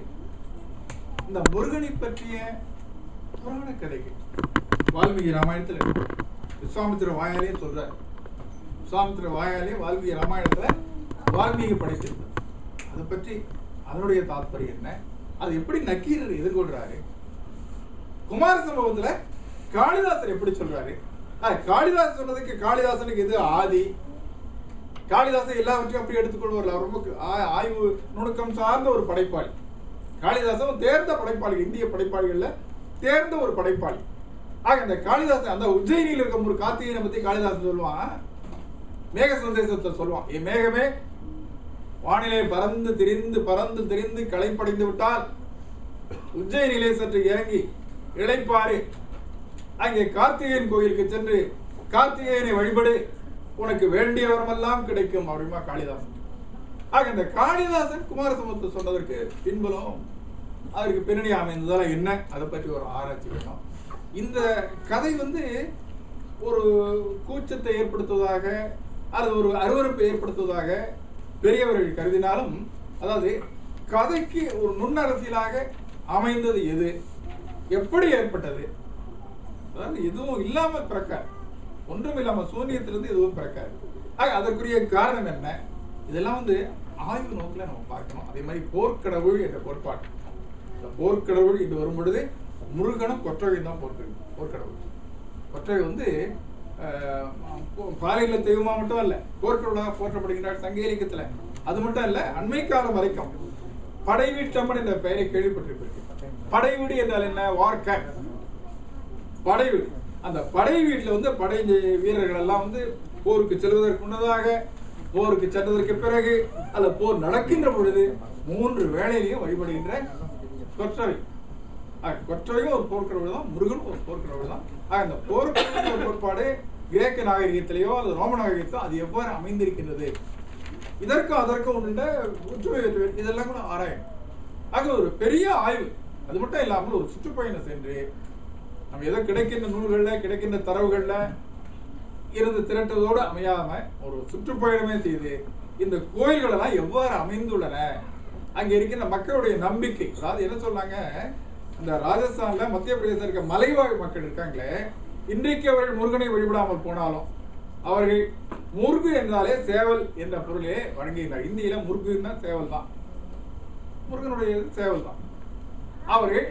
இந்த முருகனை பற்றிய புராண கதைகள் வால்மீகி ராமாயணத்தில் இருக்கு. விஸ்வாமித்திர வாயாலே சொல்றார் விஸ்வாமித்திர வாயாலே வால்மீகி ராமாயணத்துல வால்மீகி படைத்திருந்தார் அதை பற்றி அதனுடைய தாத்பரியம் என்ன அது எப்படி நக்கீரர் எதிர்கொள்றாரு குமார சம்பவத்துல காளிதாசர் எப்படி சொல்றாரு ஆ, காளிதாசன் சொன்னதுக்கு காளிதாசனுக்கு எது ஆதி காளிதாசன் எல்லாவற்றையும் அப்படி எடுத்துக்கொள்வார் அவர் ரொம்ப ஆ- ஆய்வு நுணுக்கம் சார்ந்த ஒரு படைப்பாளி காளிதாசன் தேர்ந்த படைப்பாளி இந்திய படைப்பாளிகள்ல தேர்ந்த ஒரு படைப்பாளி ஆக இந்த காளிதாசன் அந்த உஜ்ஜயினியில் இருக்கும் ஒரு கார்த்திகேயனை பத்தி காளிதாசன் சொல்லுவான் மேக சந்தேசத்தை சொல்லுவான் ஏ மேகமே வானிலை பறந்து திரிந்து பறந்து திரிந்து களைப்படைந்து விட்டால் உஜ்ஜயினிலே சற்று இறங்கி இளைப்பாறு அங்கே கார்த்திகேயன் கோயிலுக்கு சென்று கார்த்திகேயனை வழிபடு உனக்கு வேண்டிய வரமெல்லாம் கிடைக்கும் அப்படிமா காளிதாசன் ஆக இந்த காளிதாசன் குமாரசமுத்து சொன்னதற்கு பின்புலம் அதற்கு பின்னணி அமைந்ததால என்ன அதை பற்றி ஒரு ஆராய்ச்சி வேணும் இந்த கதை வந்து ஒரு கூச்சத்தை ஏற்படுத்துவதாக அல்லது ஒரு அருவருப்பை ஏற்படுத்துவதாக பெரியவர்கள் கருதினாலும் அதாவது கதைக்கு ஒரு நுண்ணரசியலாக அமைந்தது எது எப்படி ஏற்பட்டது அதாவது எதுவும் இல்லாம பிறக்காது ஒன்றும் இல்லாம சூன்யத்திலிருந்து எதுவும் பிறக்காது ஆக அதற்குரிய காரணம் என்ன இதெல்லாம் வந்து ஆய்வு நோக்கில் நம்ம பார்க்கணும் அதே மாதிரி போர்க்கடவுள் என்ற கோட்பாடு இந்த போர்க்கடவுள் இது வரும் பொழுது முருகனும் கொற்றவையும் தான் போர்க்கடவுள் போர்க்கடவுள் கொற்றவை வந்து ஆஹ், போ- பாலையில தெய்வமா மட்டும் அல்ல போர்க்கடவுளாக போற்றப்படுகின்றார் சங்க இலக்கியத்துல அது மட்டும் அல்ல அண்மை காலம் வரைக்கும் படைவீட்டம்மன் என்ற பெயரை கேள்விப்பட்டிருப்பீர்கள் படைவீடு என்றால் என்ன வார் கேம்ப் படை வீடு அந்த படை வீட்டில் வந்து படை வீரர்கள் எல்லாம் வந்து போருக்கு செல்வதற்கு முன்னதாக போருக்கு சென்றதற்கு பிறகு அல்ல போர் நடக்கின்ற பொழுது மூன்று வேளையிலையும் வழிபடுகின்ற கொற்றவை ஆக, கொற்றவையும் ஒரு போர்க்கடவுள் தான் முருகனும் ஒரு போர்க்கடவுள் தான் ஆக இந்த போர்க்கடவுள் ஒரு கோட்பாடு கிரேக்க நாகரிகத்திலேயோ அல்லது ரோம நாகரிகத்திலோ அது எவ்வாறு அமைந்திருக்கின்றது இதற்கும் அதற்கும் உள்ள ஒற்றுமை வேற்றுமை இதெல்லாம் கூட ஆராயும் ஆக ஒரு பெரிய ஆய்வு அது மட்டும் இல்லாமல் ஒரு சுற்றுப்பயணம் சென்று நம்ம ஏதோ கிடைக்கின்ற நூல்கள்ல கிடைக்கின்ற தரவுகள்ல இருந்து திரட்டுவதோடு அமையாம ஒரு சுற்றுப்பயணமே செய்து இந்த கோயில்கள் எல்லாம் எவ்வாறு அமைந்துள்ளன அங்க இருக்கின்ற மக்களுடைய நம்பிக்கை அதாவது என்ன சொன்னாங்க இந்த ராஜஸ்தான்ல மத்திய பிரதேசம் இருக்க மலைவாழ் மக்கள் இருக்காங்களே இன்றைக்கு அவர்கள் முருகனை வழிபடாமல் போனாலும் அவர்கள் முருகு என்றாலே சேவல் என்ற பொருளே வழங்குகிறார் இந்தியில முருகுன்னா சேவல் தான் முருகனுடைய சேவல் தான் அவர்கள்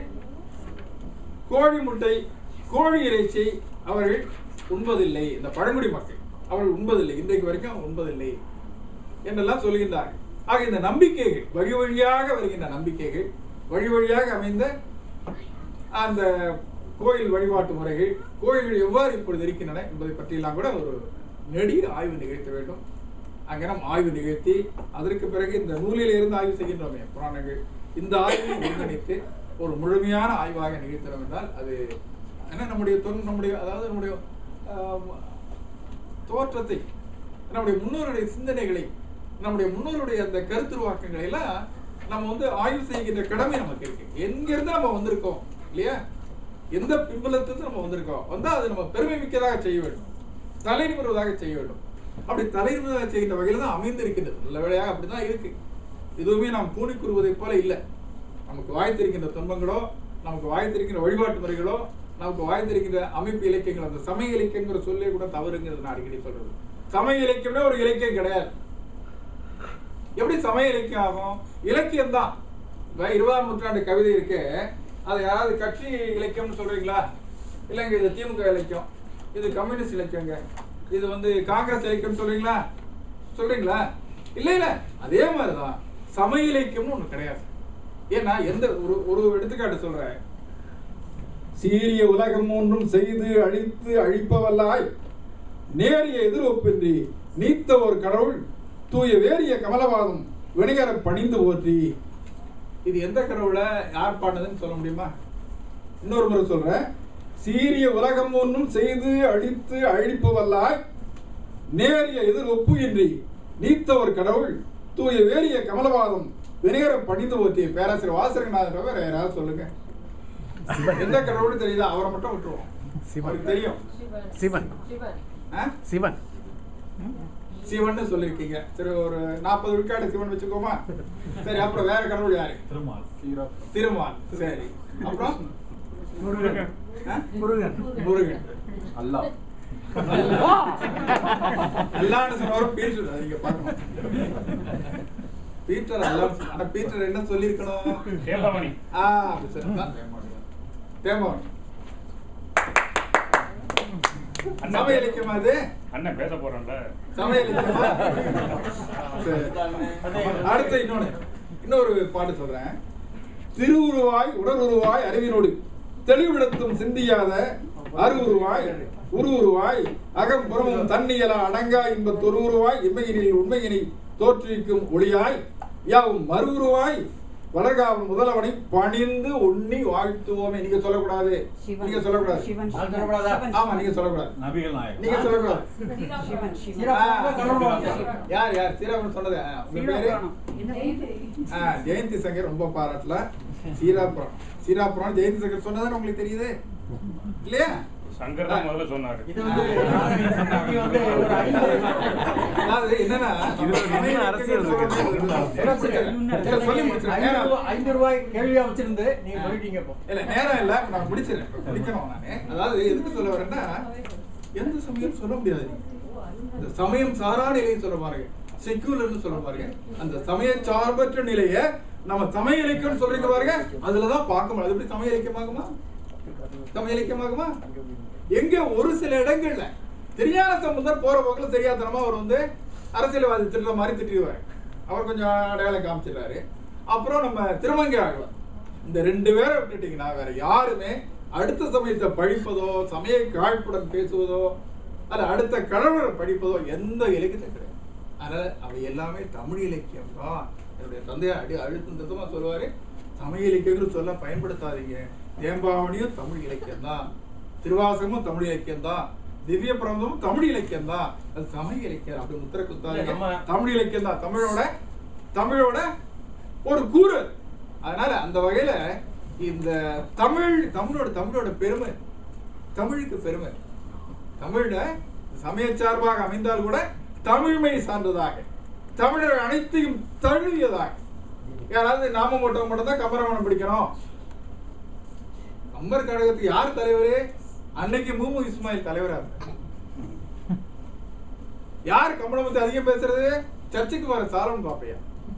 கோழி முட்டை கோழி இறைச்சி அவர்கள் உண்பதில்லை இந்த பழங்குடி மக்கள் அவர்கள் உண்பதில்லை இன்றைக்கு வரைக்கும் உண்பதில்லை என்றெல்லாம் சொல்கின்றார்கள் ஆக இந்த நம்பிக்கைகள் வழி வழியாக வருகின்ற நம்பிக்கைகள் வழி வழியாக அமைந்த அந்த கோயில் வழிபாட்டு முறைகள் கோயில்கள் எவ்வாறு இப்பொழுது இருக்கின்றன என்பதை பற்றியெல்லாம் கூட ஒரு நெடிய ஆய்வு நிகழ்த்த வேண்டும் அங்கனம் ஆய்வு நிகழ்த்தி அதற்கு பிறகு இந்த நூலில் இருந்து ஆய்வு செய்கின்றோமே புராணங்கள் இந்த ஆய்வை ஒருங்கிணைத்து ஒரு முழுமையான ஆய்வாக நிகழ்த்தினோம் என்றால் அது என்ன நம்முடைய தொன் நம்முடைய அதாவது நம்முடைய ஆஹ், தோற்றத்தை நம்முடைய முன்னோருடைய சிந்தனைகளை நம்முடைய முன்னோருடைய அந்த கருத்துருவாக்கங்களை எல்லாம் நம்ம வந்து ஆய்வு செய்கின்ற கடமை நமக்கு இருக்கு எங்கிருந்து நம்ம வந்திருக்கோம் இல்லையா எந்த பின்பலத்திலிருந்து நம்ம வந்திருக்கோம் வந்தா அது நம்ம பெருமை மிக்கதாக செய்ய வேண்டும் தலை நிமிர்வதாக செய்ய வேண்டும் அப்படி தலை நிமிர்வதாக செய்கின்ற வகையில் தான் அமைந்திருக்கின்றது நல்ல வேளையாக அப்படிதான் இருக்கு எதுவுமே நாம் கூணி கூறுவதைப் போல இல்லை நமக்கு வாய்த்திருக்கின்ற துன்பங்களோ நமக்கு வாய்த்திருக்கின்ற வழிபாட்டு முறைகளோ நமக்கு வாய்த்திருக்கின்ற அமைப்பு இலக்கியங்கள் அந்த சமய இலக்கியங்கிற சொல்லே கூட தவறுங்கிறது நான் அடிக்கடி சொல்றது சமய இலக்கியம்னா ஒரு இலக்கியம் கிடையாது எப்படி சமய இலக்கியம் ஆகும் இலக்கியம் தான் இப்ப இருபதாம் நூற்றாண்டு கவிதை இருக்கு அது யாராவது கட்சி இலக்கியம்னு சொல்றீங்களா இல்லைங்க இது திமுக இலக்கியம் இது கம்யூனிஸ்ட் இலக்கியங்க இது வந்து காங்கிரஸ் இலக்கியம் சொல்றீங்களா சொல்றீங்களா இல்ல இல்ல அதே மாதிரிதான் சமய இலக்கியம்னு ஒண்ணு கிடையாது ஏன்னா எந்த ஒரு ஒரு எடுத்துக்காட்டு சொல்றேன் சீரிய உலகம் ஒன்றும் செய்து அழித்து அழிப்பவல்லாய் நேரிய எதிர்ஒப்பின்றி நீத்த ஒரு கடவுள் தூய வேரிய கமலவாதம் வினைகர பணிந்து போற்றி இது எந்த கடவுளை யார் பாடினதுன்னு சொல்ல முடியுமா இன்னொரு முறை சொல்றேன் சீரிய உலகம் ஒன்றும் செய்து அழித்து அழிப்பவல்லாய் நேரிய எதிர் ஒப்பு இன்றி நீத்த ஒரு கடவுள் தூய வேரிய கமலவாதம் வினைகர பணிந்து போற்றிய பேராசிரியர் வாசகநாதன் வேற யாராவது சொல்லுங்க எந்த கடவுள்னு தெரியுதா அவரை மட்டும் விட்டுருவோம் அவருக்கு தெரியும் சிவன் ஆ? சிவன் சிவன்னு சொல்லியிருக்கீங்க சரி ஒரு நாற்பது விழுக்காடு சிவன் வச்சுக்கோமா சரி அப்புறம் வேற கடவுள் யாரு திருமால் திருமால் சரி அப்புறம் முருகன் ஆ? முருகன் முருகன் அல்லா அல்லான்னு சொன்னவரும் பீட்டர் அதை நீங்க பார்க்கணும் பீட்டர் அல்லான்னு சொன்ன- ஆனா பீட்டர் என்ன சொல்லியிருக்கணும் தேவமணி ஆ அப்படி சரி அதான் தேமாவணி சமய இலக்கியமா அது அண்ணன் பேச போறேன்ல சமய இலக்கியமா சரி. அடுத்து இன்னொன்னு இன்னொரு பாட்டு சொல்றேன் திருவுருவாய் உடலுருவாய் அறிவினோடு தெளிவிடத்தும் சிந்தியாத அருவுருவாய் உருவுருவாய் அகம் புறமும் தன்னியலா அடங்கா இன்ப தொருவுருவாய் இம்மையினில் உண்மையினை தோற்றுவிக்கும் ஒளியாய் யாவும் மறுவுருவாய் வளர்காவல் முதலவனை பணிந்து உண்ணி வாழ்த்துவோமே நீங்க சொல்லக்கூடாது சிவன். நீங்க சொல்லக்கூடாது சிவன், நான் சிவன். சொல்லக்கூடாதா? சிவன், ஆமா நீங்க சொல்லக்கூடாது நபிகள் நாயகம் நீங்க சொல்லக்கூடாது சிவன், சிவன். ஆ, யார் யார் ஸ்ரீராமன் சொன்னது ஆ, உங்க பேரு சீராபுராணம். என்ன ஆ, ஜெயந்தி சங்கர் ரொம்ப பாராட்டல சீராபுரம் சீராபுரம் ஜெயந்தி சங்கர் சொன்னதானே உங்களுக்கு தெரியுது இல்லையா சங்கர் தான் முதல்ல சொன்னாரு இது வந்து இது வந்து ஒரு ஐந்து- அதாவது என்னன்னா இது ஒரு இன்னும் அரசியல் இருக்கு. இல்ல, சொல்லி முடிச்சிருக்கேன் ஐந்து நேரம் ரூபாய்- ஐந்து ரூபாய் கேள்வியா வச்சிருந்து நீங்க சொல்லிட்டீங்க இப்போ இல்ல நேரம் இல்ல நான் முடிச்சிடறேன் இப்ப முடிக்கணும் நானு அதாவது எதுக்கு சொல்ல வரேன்னா எந்த சமயம் சொல்ல முடியாது இந்த சமயம் சாரா நிலையை சொல்ல பாருங்க செக்யூலர்னு சொல்ல பாருங்க அந்த சமய சார்பற்ற நிலையை நம்ம சமய இலக்கியம் சொல்றீங்க பாருங்க அதுலதான் பார்க்க முடியும் அது எப்படி சமய இலக்கியமாகுமா சமய இலக்கியமாகுமா எங்க ஒரு சில இடங்கள்ல தெரியாத சம்பந்தர் போற போக்குல தெரியாதனமா அவர் வந்து அரசியல்வாதி திட்டுற மாதிரி திட்டிடுவாரு அவர் கொஞ்சம் அடையாளம் காமிச்சிடுறாரு அப்புறம் நம்ம திருமங்கை ஆகலாம் இந்த ரெண்டு பேரை விட்டுட்டீங்கன்னா வேற யாருமே அடுத்த சமயத்தை பழிப்பதோ சமய காழ்ப்புடன் பேசுவதோ அல்ல அடுத்த கடவுளை படிப்பதோ எந்த இலக்கியத்தையும் கிடையாது அதனால அவை எல்லாமே தமிழ் இலக்கியம் தான் என்னுடைய தந்தையார் அடி அழுத்தம் திருத்தமா சொல்லுவாரு சமய இலக்கியங்கள் சொல்ல பயன்படுத்தாதீங்க தேம்பாவணியும் தமிழ் இலக்கியம் தான் திருவாசகமும் தமிழ் இலக்கியம் தான் திவ்ய பிரபந்தமும் தமிழ் இலக்கியம் தான் அது சமய இலக்கியம் அப்படி முத்திர குத்தாதீங்க நம்ம- தமிழ் இலக்கியம் தான் தமிழோட தமிழோட ஒரு கூறு அதனால அந்த வகையில இந்த தமிழ் தமிழோட தமிழோட பெருமை தமிழுக்கு பெருமை தமிழ்ல சமய சார்பாக அமைந்தால் கூட தமிழ்மை சார்ந்ததாக தமிழர் அனைத்தையும் தழுவியதாக யாராவது நாம மட்டும் மட்டும் தான் கம்பராமணம் பிடிக்கணும் கம்பர் கழகத்துக்கு யார் தலைவர் அன்னைக்கு மூமு இஸ்மாயில் தலைவரா இருந்தார் யார் கம்பளம் பத்தி அதிகம் பேசுறது சர்ச்சுக்கு வர சாலன் பாப்பையா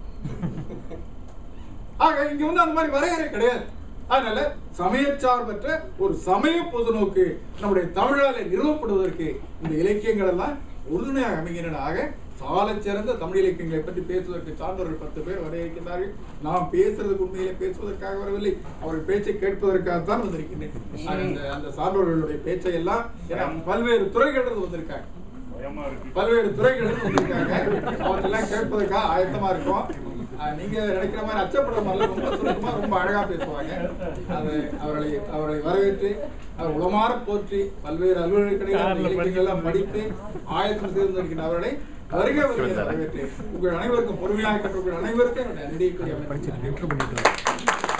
ஆக இங்க வந்து அந்த மாதிரி வரையறை கிடையாது அதனால சமயச்சார்பற்ற ஒரு சமய பொதுநோக்கு நம்முடைய தமிழாலே நிறுவப்படுவதற்கு இந்த இலக்கியங்கள் எல்லாம் உறுதுணையாக அமைகின்றன ஆக சாலச் சிறந்த தமிழ் இலக்கியங்களை பற்றி பேசுவதற்கு சார்ந்தவர்கள் பத்து பேர் வர இருக்கின்றார்கள் நாம் பேசுறதுக்கு உண்மையிலே பேசுவதற்காக வரவில்லை அவர்கள் பேச்சை கேட்பதற்காகத்தான் வந்திருக்கின்றேன் ஆக அந்த அந்த சான்றோர்களுடைய பேச்சை எல்லாம் ஏன்னா பல்வேறு துறைகளிலிருந்து வந்திருக்காங்க பயமா இருக்கு பல்வேறு துறைகளில் வந்திருக்காங்க அவற்றெல்லாம் கேட்பதற்காக ஆயத்தமா இருக்கும் அஹ் நீங்க நினைக்கிற மாதிரி அச்சப்படுற மாதிரிலாம் ரொம்ப சுருக்கமா ரொம்ப அழகா பேசுவாங்க அது அவர்களை அவர்களை வரவேற்று அவர் உளமாற போற்றி பல்வேறு அலுவலர்களுக்கிடையே அந்த இலக்கியங்கள் எல்லாம் படித்து ஆயத்தம் செய்திருக்கின்ற அவர்களை வருக வருக வரவேற்று உங்கள் அனைவருக்கும் பொறுமையாக கற்ற உங்கள் அனைவருக்கும் என்னுடைய நன்றியை கூறி அமைக்கிறேன்.